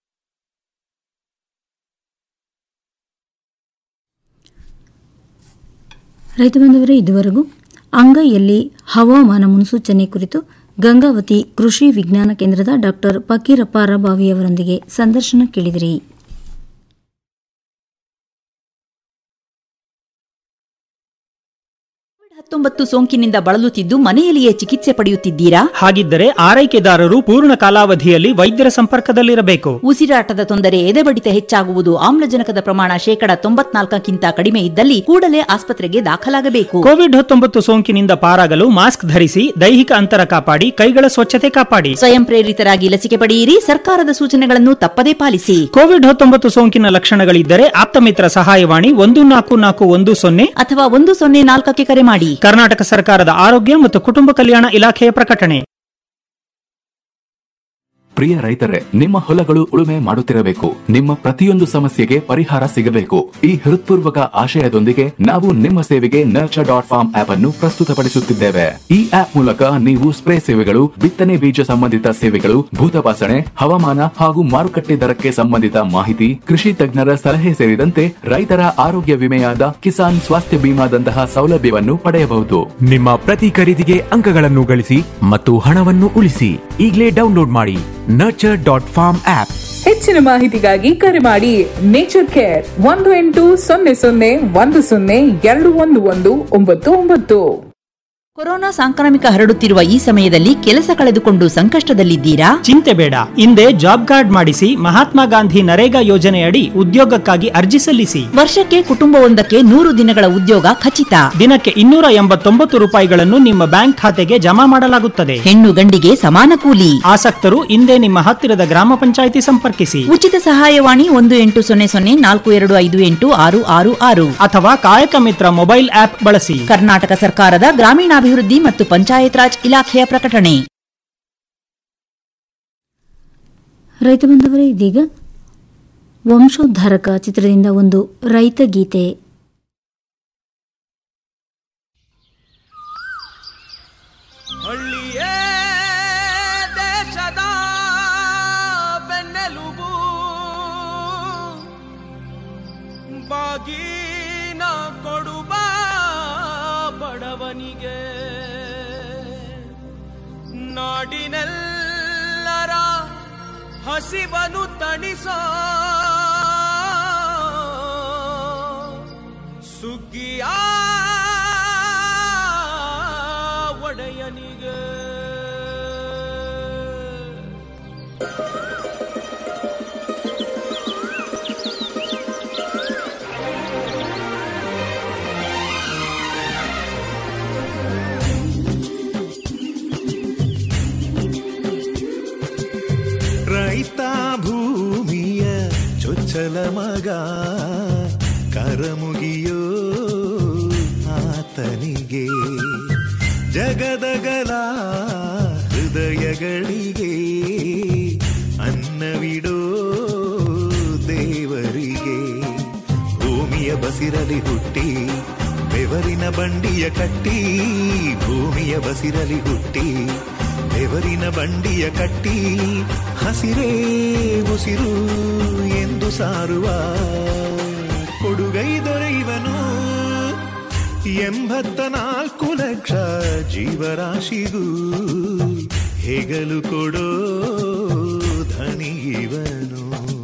ರೈತ ಬಂಧುವರೇ ಇದುವರೆಗೂ ಅಂಗೈಯಲ್ಲಿ ಹವಾಮಾನ ಮುನ್ಸೂಚನೆ ಕುರಿತು ಗಂಗಾವತಿ ಕೃಷಿ ವಿಜ್ಞಾನ ಕೇಂದ್ರದ ಡಾಕ್ಟರ್ ಫಕೀರಪ್ಪ ರಬಾವಿಯವರೊಂದಿಗೆ ಸಂದರ್ಶನ ಕೇಳಿದಿರಿ ಹತ್ತೊಂಬತ್ತು ಸೋಂಕಿನಿಂದ ಬಳಲುತ್ತಿದ್ದು ಮನೆಯಲ್ಲಿಯೇ ಚಿಕಿತ್ಸೆ ಪಡೆಯುತ್ತಿದ್ದೀರಾ ಹಾಗಿದ್ದರೆ ಆರೈಕೆದಾರರು ಪೂರ್ಣ ಕಾಲಾವಧಿಯಲ್ಲಿ ವೈದ್ಯರ ಸಂಪರ್ಕದಲ್ಲಿರಬೇಕು ಉಸಿರಾಟದ ತೊಂದರೆ ಎದೆಬಡಿತ ಹೆಚ್ಚಾಗುವುದು ಆಮ್ಲಜನಕದ ಪ್ರಮಾಣ ಶೇಕಡ ತೊಂಬತ್ನಾಲ್ಕಕ್ಕಿಂತ ಕಡಿಮೆ ಇದ್ದಲ್ಲಿ ಕೂಡಲೇ ಆಸ್ಪತ್ರೆಗೆ ದಾಖಲಾಗಬೇಕು ಕೋವಿಡ್ ಹತ್ತೊಂಬತ್ತು ಸೋಂಕಿನಿಂದ ಪಾರಾಗಲು ಮಾಸ್ಕ್ ಧರಿಸಿ ದೈಹಿಕ ಅಂತರ ಕಾಪಾಡಿ ಕೈಗಳ ಸ್ವಚ್ಛತೆ ಕಾಪಾಡಿ ಸ್ವಯಂ ಪ್ರೇರಿತರಾಗಿ ಲಸಿಕೆ ಪಡೆಯಿರಿ ಸರ್ಕಾರದ ಸೂಚನೆಗಳನ್ನು ತಪ್ಪದೇ ಪಾಲಿಸಿ ಕೋವಿಡ್ ಹತ್ತೊಂಬತ್ತು ಸೋಂಕಿನ ಲಕ್ಷಣಗಳಿದ್ದರೆ ಆಪ್ತಮಿತ್ರ ಸಹಾಯವಾಣಿ ಒಂದು ನಾಲ್ಕು ನಾಲ್ಕು ಒಂದು ಸೊನ್ನೆ ಅಥವಾ ಒಂದು ಸೊನ್ನೆ ನಾಲ್ಕಕ್ಕೆ ಕರೆ ಮಾಡಿ ಕರ್ನಾಟಕ ಸರ್ಕಾರದ ಆರೋಗ್ಯ ಮತ್ತು ಕುಟುಂಬ ಕಲ್ಯಾಣ ಇಲಾಖೆಯ ಪ್ರಕಟಣೆ ಪ್ರಿಯ ರೈತರೇ ನಿಮ್ಮ ಹೊಲಗಳು ಉಳುಮೆ ಮಾಡುತ್ತಿರಬೇಕು ನಿಮ್ಮ ಪ್ರತಿಯೊಂದು ಸಮಸ್ಯೆಗೆ ಪರಿಹಾರ ಸಿಗಬೇಕು ಈ ಹೃತ್ಪೂರ್ವಕ ಆಶಯದೊಂದಿಗೆ ನಾವು ನಿಮ್ಮ ಸೇವೆಗೆ ನರ್ಚರ್ ಡಾಟ್ ಫಾರ್ಮ್ ಆಪ್ ಅನ್ನು ಪ್ರಸ್ತುತಪಡಿಸುತ್ತಿದ್ದೇವೆ ಈ ಆಪ್ ಮೂಲಕ ನೀವು ಸ್ಪ್ರೇ ಸೇವೆಗಳು ಬಿತ್ತನೆ ಬೀಜ ಸಂಬಂಧಿತ ಸೇವೆಗಳು ಭೂತಪಾಸಣೆ ಹವಾಮಾನ ಹಾಗೂ ಮಾರುಕಟ್ಟೆ ದರಕ್ಕೆ ಸಂಬಂಧಿತ ಮಾಹಿತಿ ಕೃಷಿ ತಜ್ಞರ ಸಲಹೆ ಸೇರಿದಂತೆ ರೈತರ ಆರೋಗ್ಯ ವಿಮೆಯಾದ ಕಿಸಾನ್ ಸ್ವಾಸ್ಥ್ಯ ಬಿಮಾದಂತಹ ಸೌಲಭ್ಯವನ್ನು ಪಡೆಯಬಹುದು ನಿಮ್ಮ ಪ್ರತಿ ಖರೀದಿಗೆ ಅಂಕಗಳನ್ನು ಗಳಿಸಿ ಮತ್ತು ಹಣವನ್ನು ಉಳಿಸಿ ಈಗಲೇ ಡೌನ್ಲೋಡ್ ಮಾಡಿ ನರ್ಚರ್ ಡಾಟ್ ಫಾರ್ಮ್ ಆಪ್ ಹೆಚ್ಚಿನ ಮಾಹಿತಿಗಾಗಿ ಕರೆ ಮಾಡಿ ನೇಚರ್ ಕೇರ್ ಒಂದು ಎಂಟು ಸೊನ್ನೆ ಸೊನ್ನೆ ಒಂದು ಸೊನ್ನೆ ಎರಡು ಒಂದು ಒಂದು ಒಂಬತ್ತು ಒಂಬತ್ತು ಕೊರೋನಾ ಸಾಂಕ್ರಾಮಿಕ ಹರಡುತ್ತಿರುವ ಈ ಸಮಯದಲ್ಲಿ ಕೆಲಸ ಕಳೆದುಕೊಂಡು ಸಂಕಷ್ಟದಲ್ಲಿದ್ದೀರಾ ಚಿಂತೆ ಬೇಡ ಹಿಂದೆ ಜಾಬ್ ಕಾರ್ಡ್ ಮಾಡಿಸಿ ಮಹಾತ್ಮ ಗಾಂಧಿ ನರೇಗಾ ಯೋಜನೆಯಡಿ ಉದ್ಯೋಗಕ್ಕಾಗಿ ಅರ್ಜಿ ಸಲ್ಲಿಸಿ ವರ್ಷಕ್ಕೆ ಕುಟುಂಬವೊಂದಕ್ಕೆ ನೂರು ದಿನಗಳ ಉದ್ಯೋಗ ಖಚಿತ ದಿನಕ್ಕೆ ಇನ್ನೂರ ಎಂಬತ್ತೊಂಬತ್ತು ರೂಪಾಯಿಗಳನ್ನು ನಿಮ್ಮ ಬ್ಯಾಂಕ್ ಖಾತೆಗೆ ಜಮಾ ಮಾಡಲಾಗುತ್ತದೆ ಹೆಣ್ಣು ಗಂಡಿಗೆ ಸಮಾನ ಕೂಲಿ ಆಸಕ್ತರು ಹಿಂದೆ ನಿಮ್ಮ ಹತ್ತಿರದ ಗ್ರಾಮ ಪಂಚಾಯಿತಿ ಸಂಪರ್ಕಿಸಿ ಉಚಿತ ಸಹಾಯವಾಣಿ ಒಂದು ಎಂಟು ಸೊನ್ನೆ ಸೊನ್ನೆ ನಾಲ್ಕು ಎರಡು ಐದು ಎಂಟು ಆರು ಆರು ಆರು ಅಥವಾ ಕಾಯಕ ಮಿತ್ರ ಮೊಬೈಲ್ ಆಪ್ ಬಳಸಿ ಕರ್ನಾಟಕ ಸರ್ಕಾರದ ಗ್ರಾಮೀಣಾಭಿವೃದ್ಧಿ ಮತ್ತು ಪಂಚಾಯತ್ ರಾಜ್ ಇಲಾಖೆಯ ಪ್ರಕಟಣೆ ರೈತ ಬಂಧವರೇ ಇದೀಗ ವಂಶೋದ್ಧಾರಕ ಚಿತ್ರದಿಂದ ಒಂದು ರೈತ ಗೀತೆ ಹಳ್ಳಿಯೇ ದೇಶದ ಬೆನ್ನೆಲುಬು ಬಾಗಿನ ಕೊಡುವ ಬಡವನಿಗೆ ನಾಡಿನೆಲ್ಲರ ಹಸಿವನು ತಣಿಸೋ ಸುಗ್ಗಿಯ ಒಡೆಯನಿಗೆ ರೈತ ಭೂಮಿಯ ಚೊಚ್ಚಲ ಮಗ ಕರಮುಗಿಯೋ ಆತನಿಗೆ ಜಗದಗಲ ಹೃದಯಗಳಿಗೆ ಅನ್ನವಿಡೋ ದೇವರಿಗೆ ಭೂಮಿಯ ಬಸಿರಲಿ ಹುಟ್ಟಿ ಬೆವರಿನ ಬಂಡಿಯ ಕಟ್ಟಿ ಭೂಮಿಯ ಬಸಿರಲಿ ಹುಟ್ಟಿ ಬೆವರಿನ ಬಂಡಿಯ ಕಟ್ಟಿ ಹಸಿರೇ ಉಸಿರು ಎಂದು ಸಾರುವ ಕೊಡುಗೈ ದೊರೆಯುವನು ಎಂಬತ್ತ ನಾಲ್ಕು ಲಕ್ಷ ಜೀವರಾಶಿಗೂ ಹೆಗಲು ಕೊಡೋ ಧನಿಗಿವನು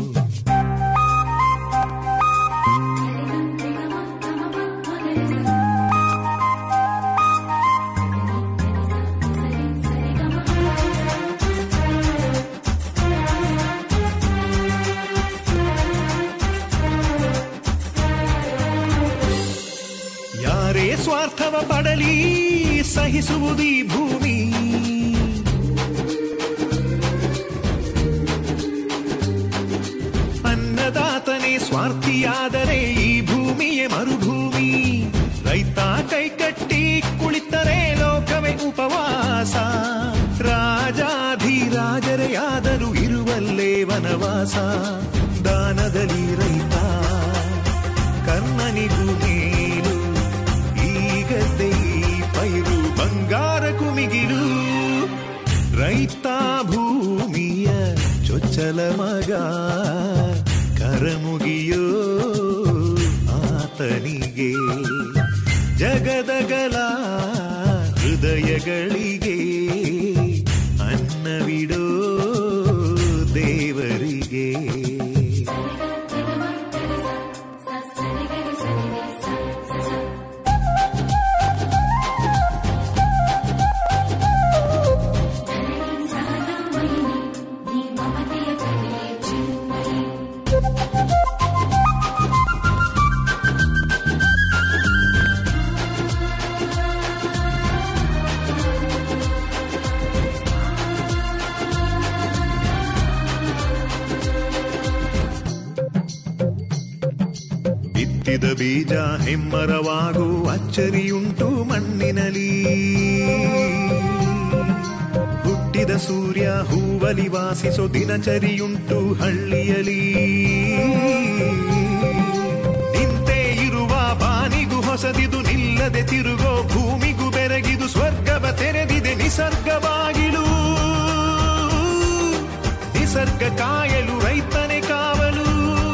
ಯಾರೇ ಸ್ವಾರ್ಥವ ಪಡಲಿ ಸಹಿಸುವುದೀ ಭೂಮಿ ಅನ್ನದಾತನೇ ಸ್ವಾರ್ಥಿಯಾದರೆ ಈ ಭೂಮಿಯೇ ಮರುಭೂಮಿ ರೈತ ಕೈಕಟ್ಟಿ ಕುಳಿತರೆ ಲೋಕವೇ ಉಪವಾಸ ರಾಜಾಧಿರಾಜರೇ ಆದರೂ ಇರುವಲ್ಲೇ ವನವಾಸ ದಾನದಲ್ಲಿ ರೈತ ಕರ್ಣನಿಗೂ ಮೇಲು ಈಗದ್ದೇ ಈ ಪೈರು ಬಂಗಾರ ಕುಮಿಗಿಲು ರೈತ ಭೂಮಿಯ ಚೊಚ್ಚಲ ಮಗ ಕರಮುಗಿಯೋ ಆತನಿಗೆ ಜಗದಗಲ ಹೃದಯಗಳಿಗೆ ಅನ್ನವಿಡೋ ದೇವರಿಗೆ ಬಿತ್ತಿದ ಬೀಜ ಹೆಮ್ಮರವಾಗು ಅಚ್ಚರಿಯುಂಟು ಮಣ್ಣಿನಲಿ ಹುಟ್ಟಿದ ಸೂರ್ಯ ಹೂವಲಿ ವಾಸಿಸೋ ದಿನಚರಿಯುಂಟು ಹಳ್ಳಿಯಲಿ ನಿಂತೇ ಇರುವ ಬಾನಿಗೂ ಹೊಸದಿದು ನಿಲ್ಲದೆ ತಿರುಗೋ ಭೂಮಿಗೂ ಬೆರಗಿದು ಸ್ವರ್ಗವ ತೆರೆದಿದೆ ನಿಸರ್ಗವಾಗಿಲು ನಿಸರ್ಗ ಕಾಯಲು ರೈತನೇ ಕಾವಲು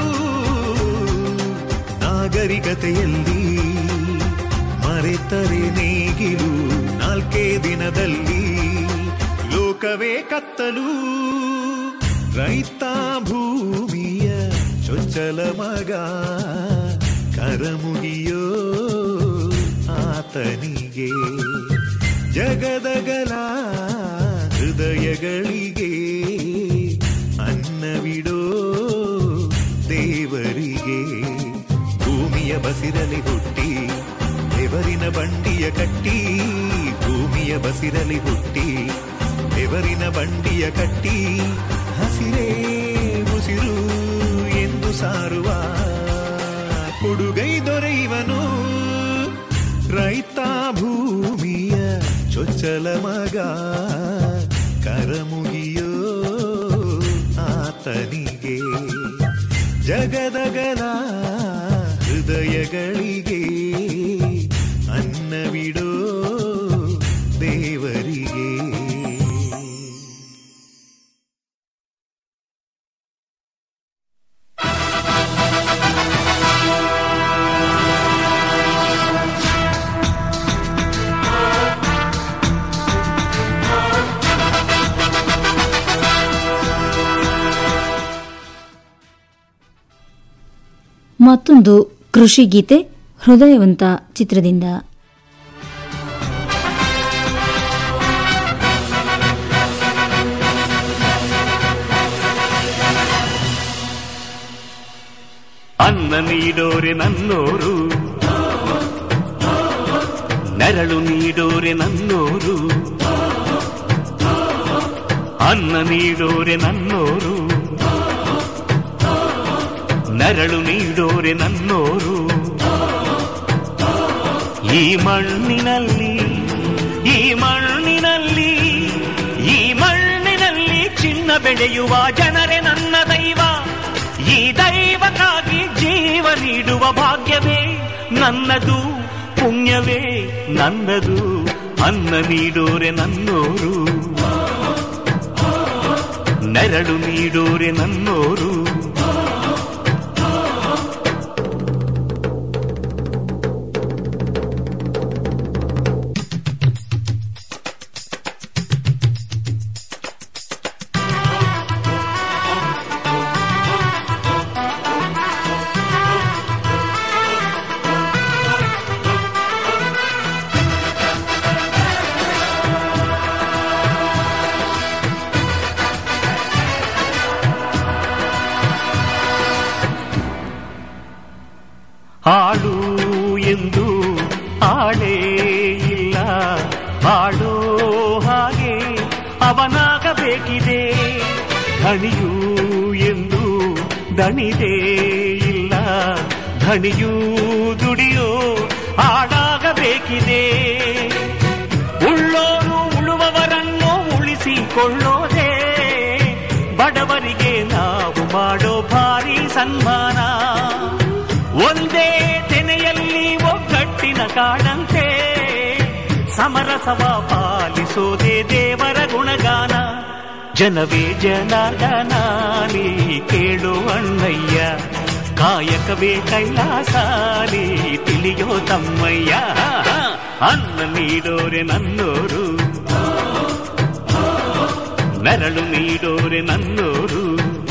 ನಾಗರಿಕತೆಯಲ್ಲಿ ಮರೆತರೆ ನೇಗಿಲು ನಾಲ್ಕೇ ದಿನದಲ್ಲಿ ಲೋಕವೇ ಕತ್ತಲು ರೈತ ಭೂಮಿಯ ಚೊಚ್ಚಲ ಮಗ ಕರಮುಗಿಯೋ ಆತನಿಗೆ ಜಗದಗಲ ಹೃದಯಗಳಿಗೆ ಅನ್ನವಿಡೋ ದೇವರಿಗೆ ಭೂಮಿಯ ಬಸಿರಲಿ ಹುಟ್ಟಿ ಬೆವರಿನ ಬಂಡಿಯ ಕಟ್ಟಿ ಭೂಮಿಯ ಬಸಿರಲಿ ಹುಟ್ಟಿ ಬೆವರಿನ ಬಂಡಿಯ ಕಟ್ಟಿ ಹಸಿರೇ ಉಸಿರು ಎಂದು ಸಾರುವ ಕೊಡುಗೈ ದೊರೆಯುವನು ರೈತ ಭೂಮಿಯ ಚೊಚ್ಚಲ ಮಗ ಕರಮುಗಿಯೋ ಆತನಿಗೆ ಜಗದಗಲ ಹೃದಯಗಳಿಗೆ ಅನ್ನವಿಡೋ ದೇವರಿಗೆ ಮತ್ತೊಂದು ಕೃಷಿ ಗೀತೆ ಹೃದಯವಂತ ಚಿತ್ರದಿಂದ ಅನ್ನ ನೀಡೋರೆ ನನ್ನೋರು ನೆರಳು ನೀಡೋರೆ ನನ್ನೋರು ಅನ್ನ ನೀಡೋರೆ ನನ್ನೋರು ನೆರಳು ನೀಡೋರೆ ನನ್ನೋರು ಈ ಮಣ್ಣಿನಲ್ಲಿ ಈ ಮಣ್ಣಿನಲ್ಲಿ ಈ ಮಣ್ಣಿನಲ್ಲಿ ಚಿನ್ನ ಬೆಳೆಯುವ ಜನರೇ ನನ್ನ ದೈವ ಈ ದೈವಕ್ಕಾಗಿ ಜೀವ ನೀಡುವ ಭಾಗ್ಯವೇ ನನ್ನದು ಪುಣ್ಯವೇ ನನ್ನದು ಅನ್ನ ನೀಡೋರೆ ನನ್ನೋರು ನೆರಳು ನೀಡೋರೆ ನನ್ನೋರು ಆಡು ಎಂದು ಆಡೇ ಇಲ್ಲ ಆಡೋ ಹಾಗೆ ಅವನಾಗಬೇಕಿದೆ ಧಣಿಯು ಎಂದು ದಣಿದೇ ಇಲ್ಲ ಧಣಿಯೂ ದುಡಿಯೋ ಆಡಾಗಬೇಕಿದೆ ಉಳ್ಳೋರು ಉಳುವವರನ್ನು ಉಳಿಸಿಕೊಳ್ಳೋದೇ ಬಡವರಿಗೆ ನಾವು ಮಾಡೋ ಭಾರಿ ಸನ್ಮಾನ ಒಂದೇ ತೆನೆಯಲ್ಲಿ ಒಗ್ಗಟ್ಟಿನ ಕಾಡಂತೆ ಸಮರಸವ ಪಾಲಿಸೋದೇ ದೇವರ ಗುಣಗಾನ ಜನವೇ ಜನಾರ್ದನ ನೀ ಕೇಳು ಅಣ್ಣಯ್ಯ ಕಾಯಕವೇ ಕೈಲಾಸ ನೀ ತಿಳಿಯೋ ತಮ್ಮಯ್ಯ ಅನ್ನ ನೀಡೋರೆ ನನ್ನೋರು ನೆರಳು ನೀಡೋರೆ ನನ್ನೋರು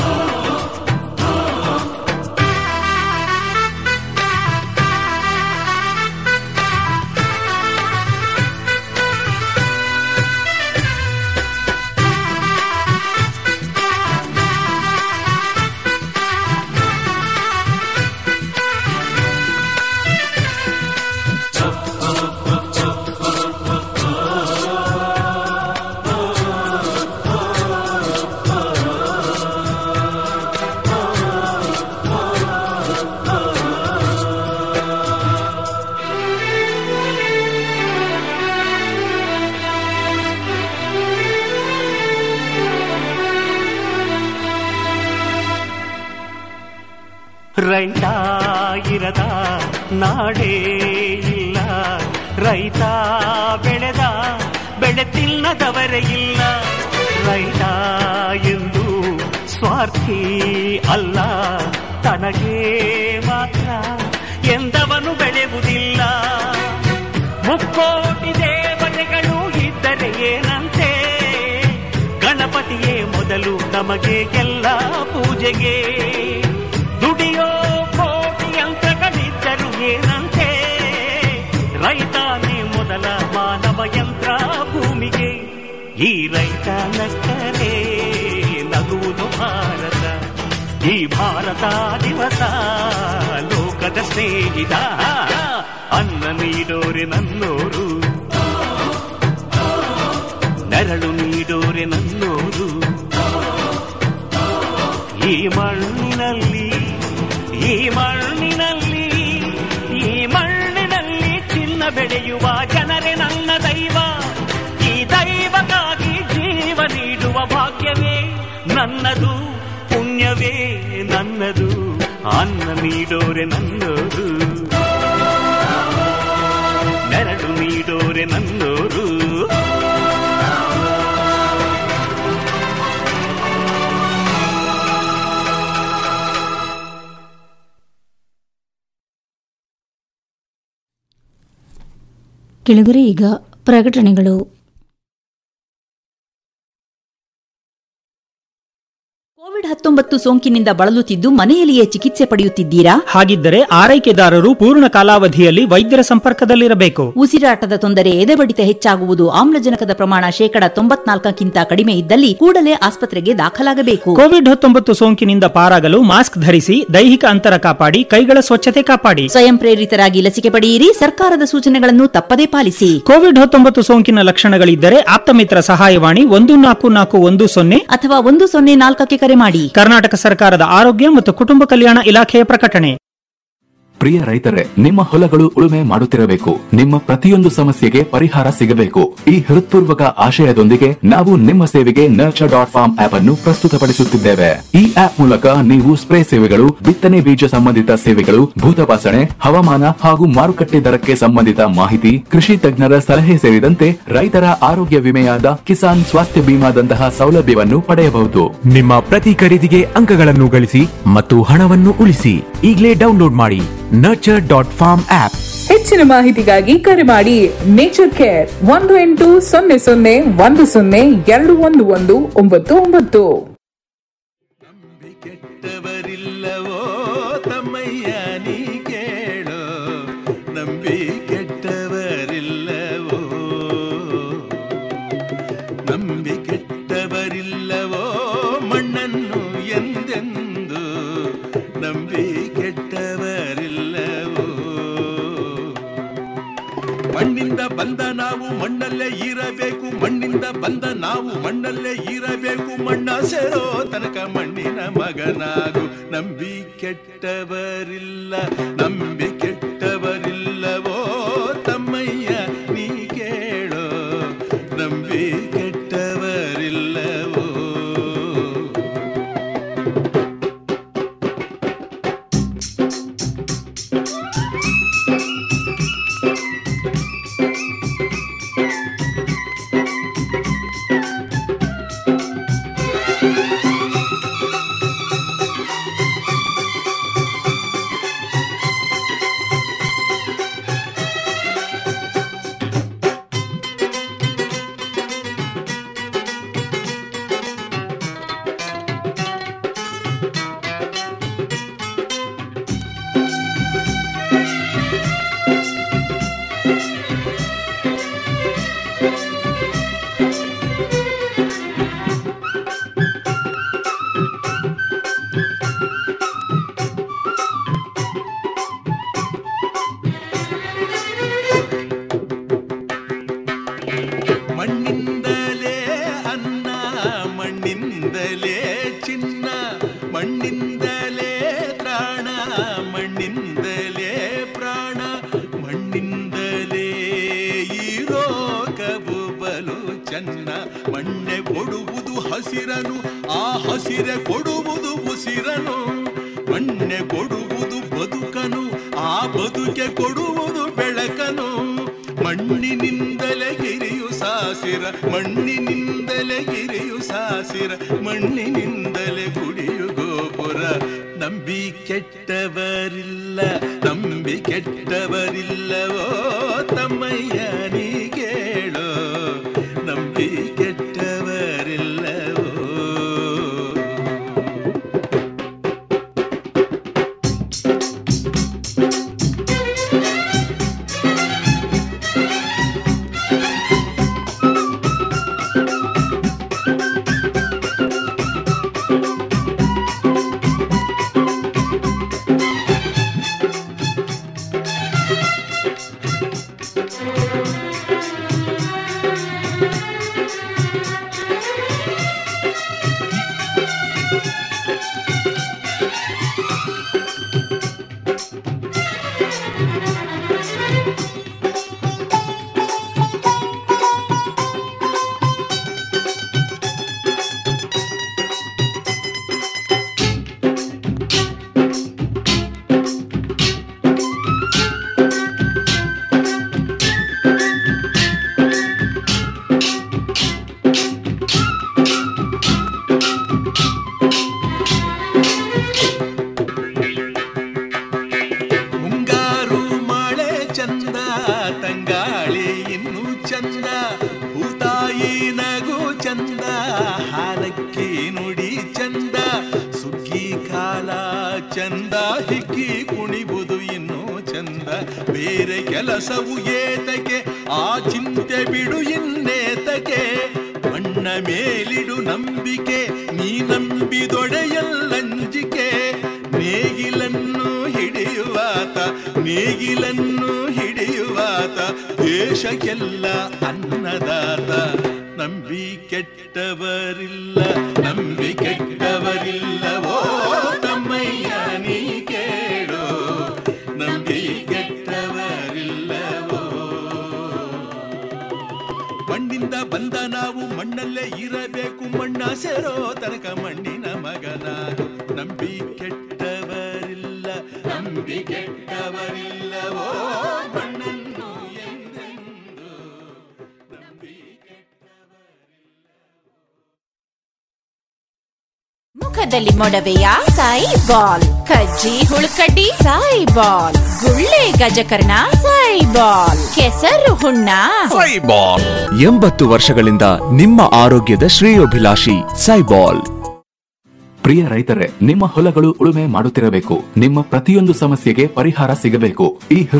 ರೈತ ಇರದ ನಾಡೇ ಇಲ್ಲ ರೈತ ಬೆಳೆದ ಬೆಳೆ ತಿನ್ನದವರೇ ಇಲ್ಲ ರೈತ ಎಂದು ಸ್ವಾರ್ಥಿ ಅಲ್ಲ ತನಗೆ ಮಾತ್ರ ಎಂದವನು ಬೆಳೆಯುವುದಿಲ್ಲ ಮುಕ್ಕೋಟಿ ದೇವತೆಗಳು ಇದ್ದರೆ ಏನಂತೆ ಗಣಪತಿಯೇ ಮೊದಲು ನಮಗೆ ಎಲ್ಲ ಪೂಜೆಗೆ ದುಡಿಯೋ ಕೋಟಿ ಯಂತ್ರಗಳಿದ್ದರು ಏನಂತೆ ರೈತಾನೆ ಮೊದಲ ಮಾನವ ಯಂತ್ರ ಭೂಮಿಗೆ ಈ ರೈತ ನಕ್ಕರೆ ನಗುವುದು ಭಾರತ ಈ ಭಾರತ ದಿವಸ ಲೋಕದ ಸ್ನೇಹಿತ ಅನ್ನ ನೀಡೋರೆ ನನ್ನೋರು ನೆರಳು ನೀಡೋರೆ ನನ್ನೋರು ಈ ಮಣ್ಣಿನಲ್ಲಿ ಈ ಮಣ್ಣಿನಲ್ಲಿ ಈ ಮಣ್ಣಿನಲ್ಲಿ ಚಿನ್ನ ಬೆಳೆಯುವ ಜನರೇ ನನ್ನ ದೈವ ಈ ದೈವಕ್ಕಾಗಿ ಜೀವ ನೀಡುವ ಭಾಗ್ಯವೇ ನನ್ನದು ಪುಣ್ಯವೇ ನನ್ನದು ಅನ್ನ ನೀಡೋರೆ ನನ್ನೋರು ನೆರಳು ನೀಡೋರೆ ನನ್ನೋರು ಕೆಳಗರೆ ಈಗ ಪ್ರಕಟಣೆಗಳು ಕೋವಿಡ್ ಹತ್ತೊಂಬತ್ತು ಸೋಂಕಿನಿಂದ ಬಳಲುತ್ತಿದ್ದು ಮನೆಯಲ್ಲಿಯೇ ಚಿಕಿತ್ಸೆ ಪಡೆಯುತ್ತಿದ್ದೀರಾ ಹಾಗಿದ್ದರೆ ಆರೈಕೆದಾರರು ಪೂರ್ಣ ಕಾಲಾವಧಿಯಲ್ಲಿ ವೈದ್ಯರ ಸಂಪರ್ಕದಲ್ಲಿರಬೇಕು ಉಸಿರಾಟದ ತೊಂದರೆ ಎದೆಬಡಿತ ಹೆಚ್ಚಾಗುವುದು ಆಮ್ಲಜನಕದ ಪ್ರಮಾಣ ಶೇಕಡ ತೊಂಬತ್ನಾಲ್ಕಕ್ಕಿಂತ ಕಡಿಮೆ ಇದ್ದಲ್ಲಿ ಕೂಡಲೇ ಆಸ್ಪತ್ರೆಗೆ ದಾಖಲಾಗಬೇಕು ಕೋವಿಡ್ ಹತ್ತೊಂಬತ್ತು ಸೋಂಕಿನಿಂದ ಪಾರಾಗಲು ಮಾಸ್ಕ್ ಧರಿಸಿ ದೈಹಿಕ ಅಂತರ ಕಾಪಾಡಿ ಕೈಗಳ ಸ್ವಚ್ಛತೆ ಕಾಪಾಡಿ ಸ್ವಯಂ ಪ್ರೇರಿತರಾಗಿ ಲಸಿಕೆ ಪಡೆಯಿರಿ ಸರ್ಕಾರದ ಸೂಚನೆಗಳನ್ನು ತಪ್ಪದೇ ಪಾಲಿಸಿ ಕೋವಿಡ್ ಹತ್ತೊಂಬತ್ತು ಸೋಂಕಿನ ಲಕ್ಷಣಗಳಿದ್ದರೆ ಆಪ್ತಮಿತ್ರ ಸಹಾಯವಾಣಿ ಒಂದು ನಾಲ್ಕು ನಾಲ್ಕು ಒಂದು ಸೊನ್ನೆ ಅಥವಾ ಒಂದು ಸೊನ್ನೆ ನಾಲ್ಕಕ್ಕೆ ಕರೆ ಮಾಡಿ ಕರ್ನಾಟಕ ಸರ್ಕಾರದ ಆರೋಗ್ಯ ಮತ್ತು ಕುಟುಂಬ ಕಲ್ಯಾಣ ಇಲಾಖೆಯ ಪ್ರಕಟಣೆ ಪ್ರಿಯ ರೈತರೇ ನಿಮ್ಮ ಹೊಲಗಳು ಉಳುಮೆ ಮಾಡುತ್ತಿರಬೇಕು ನಿಮ್ಮ ಪ್ರತಿಯೊಂದು ಸಮಸ್ಯೆಗೆ ಪರಿಹಾರ ಸಿಗಬೇಕು ಈ ಹೃತ್ಪೂರ್ವಕ ಆಶಯದೊಂದಿಗೆ ನಾವು ನಿಮ್ಮ ಸೇವೆಗೆ ನರ್ಚರ್ ಡಾಟ್ ಫಾರ್ಮ್ ಆಪ್ ಅನ್ನು ಪ್ರಸ್ತುತಪಡಿಸುತ್ತಿದ್ದೇವೆ ಈ ಆಪ್ ಮೂಲಕ ನೀವು ಸ್ಪ್ರೇ ಸೇವೆಗಳು ಬಿತ್ತನೆ ಬೀಜ ಸಂಬಂಧಿತ ಸೇವೆಗಳು ಭೂತಪಾಸಣೆ ಹವಾಮಾನ ಹಾಗೂ ಮಾರುಕಟ್ಟೆ ದರಕ್ಕೆ ಸಂಬಂಧಿತ ಮಾಹಿತಿ ಕೃಷಿ ತಜ್ಞರ ಸಲಹೆ ಸೇರಿದಂತೆ ರೈತರ ಆರೋಗ್ಯ ವಿಮೆಯಾದ ಕಿಸಾನ್ ಸ್ವಾಸ್ಥ್ಯ ಬಿಮಾದಂತಹ ಸೌಲಭ್ಯವನ್ನು ಪಡೆಯಬಹುದು ನಿಮ್ಮ ಪ್ರತಿ ಖರೀದಿಗೆ ಅಂಕಗಳನ್ನು ಗಳಿಸಿ ಮತ್ತು ಹಣವನ್ನು ಉಳಿಸಿ ಈಗಲೇ ಡೌನ್ಲೋಡ್ ಮಾಡಿ ನರ್ಚರ್ ಡಾಟ್ ಫಾರ್ಮ್ ಆಪ್ ಹೆಚ್ಚಿನ ಮಾಹಿತಿಗಾಗಿ ಕರೆ ಮಾಡಿ ನೇಚರ್ ಕೇರ್ ಒಂದು ಎಂಟು ಸೊನ್ನೆ ಸೊನ್ನೆ ಒಂದು ಸೊನ್ನೆ ಎರಡು ಒಂದು ಒಂದು ಒಂಬತ್ತು ಒಂಬತ್ತು ಕೆಟ್ಟವರಿಲ್ಲವೋ ತಮ್ಮಯ್ಯ ನೀ ಕೇಳೋ ನಂಬಿ ಕೆಟ್ಟವರಿಲ್ಲವೋ ನಂಬಿ ಕೆಟ್ಟವರಿಲ್ಲವೋ ಮಣ್ಣನ್ನು ಎಂದೆಂದು ನಂಬಿ ಕೆಟ್ಟವರಿಲ್ಲವೋ ಮಣ್ಣಿಂದ ಬಂದ ನಾವು ಮಣ್ಣಲ್ಲೇ ಇರಬೇಕು ಮಣ್ಣಿಂದ ಬಂದ ನಾವು ಮಣ್ಣಲ್ಲೇ ಇರಬೇಕು ಮಣ್ಣ ಸೇರೋ ತನಕ ಮಣ್ಣಿನ ಮಗನಾಗು ನಂಬಿ ಕೆಟ್ಟವರಿಲ್ಲ ನಂಬಿ ಕೆಟ್ಟವರಿಲ್ಲವೋ ತಮ್ಮಯ್ಯ ನೀ ಕೇಳೋ ನಂಬಿ ಕೆಟ್ಟವರಿಲ್ಲವೋ ಮಣ್ಣಿಂದಲೇ ಅನ್ನ ಮಣ್ಣಿಂದಲೇ ಚಿನ್ನ ಮಣ್ಣಿಂದಲೇ ತ್ರಾಣ ಮಣ್ಣಿಂದಲೇ ಪ್ರಾಣ ಮಣ್ಣಿಂದಲೇ ಈ ರೋಗವು ಬಲು ಚೆನ್ನ ಮಣ್ಣೆ ಕೊಡುವುದು ಹಸಿರನು ಆ ಹಸಿರೆ ಕೊಡುವುದು ಉಸಿರನು ಮಣ್ಣೆ ಕೊಡುವುದು ಬದುಕನು ಆ ಬದುಕೆ ಕೊಡುವುದು ಬೆಳಕನು ಮಣ್ಣಿನಿಂದಲೇ ಗಿರಿಯು ಸಾಸಿರ ಮಣ್ಣಿನಿಂದಲೇ ಗಿರಿಯು ಸಾಸಿರ ಮಣ್ಣಿನಿಂದಲೇ ಗುಡಿಯು ಗೋಪುರ ನಂಬಿ ಕೆಟ್ಟವರಿಲ್ಲ ನಂಬಿ ಕೆಟ್ಟವರಿಲ್ಲವೋ ತಮ್ಮಯ್ಯ ನೀ ಕೇಳೋ ನಂಬಿ ಕೆಟ್ಟವರಿಲ್ಲವೋ ಮುಂಗಾರು ಮಳೆ ಚಂದ ತಂಗಾಳಿ ಇನ್ನು ಚಂದ ಭೂತಾಯಿ ನಗು ಚಂದ ಹಾಲಕ್ಕಿ ನುಡಿ ಚಂದ ಸುಗ್ಗಿ ಕಾಲ ಚಂದ ಹಿಕ್ಕಿ ಕುಣಿಬುದು ಇನ್ನು ಚಂದ ಬೇರೆ ಕೆಲಸವು ಏತಕ್ಕೆ ಆ ಚಿಂತೆ ಬಿಡು ಇನ್ನೇತಕ್ಕೆ ಮಣ್ಣ ಮೇಲಿಡು ನಂಬಿಕೆ ನೀ ನಂಬಿದೊಡೆಯಲ್ಲಂಜಿಕೆ ನೇಗಿಲನ್ನು ಹಿಡಿಯುವಾತ ನೇಗಿಲನ್ನು ಹಿಡಿಯುವಾತ ದೇಶಕ್ಕೆಲ್ಲ ಅನ್ನದಾತ ನಂಬಿ ಕೆಟ್ಟವರಿಲ್ಲ ನಂಬಿ ಕೆಟ್ಟವರಿಲ್ಲವೋ ತಮ್ಮಯ್ಯ ನೀ ಕೇಳೋ ನಂಬಿ ಕೆಟ್ಟವರಿಲ್ಲವೋ ಮಣ್ಣಿಂದ ಬಂದ ನಾವು ಮಣ್ಣಲ್ಲೇ ಇರಬೇಕು ಮಣ್ಣ ಸೇರೋ ತನಕ ಮಣ್ಣಿನ ಮಗನಾಗು ನಂಬಿ ಕೆಟ್ಟವರಿಲ್ಲ ನಂಬಿ ಕೆಟ್ಟವರಿಲ್ಲವೋ ಮಣ್ಣನ್ನು ಎಂದೆಂದು ನಂಬಿ ಮುಖದಲ್ಲಿ ಮೊಡವೆಯ ಸಾಯಿ ಬಾಲ್ ಕಜ್ಜಿ ಹುಳುಕಡ್ಡಿ ಸಾಯಿ ಬಾಲ್ ಗುಳ್ಳೆ ಗಜಕರ್ಣ ಸಾಯಿ ಬಾಲ್ ಕೆಸರು ಹುಣ್ಣ ಸೈಬಾಲ್ ಎಂಬತ್ತು ವರ್ಷಗಳಿಂದ ನಿಮ್ಮ ಆರೋಗ್ಯದ ಶ್ರೇಯೋಭಿಲಾಷಿ ಸೈಬಾಲ್ ಪ್ರಿಯ ರೈತರೇ ನಿಮ್ಮ ಹೊಲಗಳು ಉಳುಮೆ ಮಾಡುತ್ತಿರಬೇಕು ನಿಮ್ಮ ಪ್ರತಿಯೊಂದು ಸಮಸ್ಯೆಗೆ ಪರಿಹಾರ ಸಿಗಬೇಕು ಈ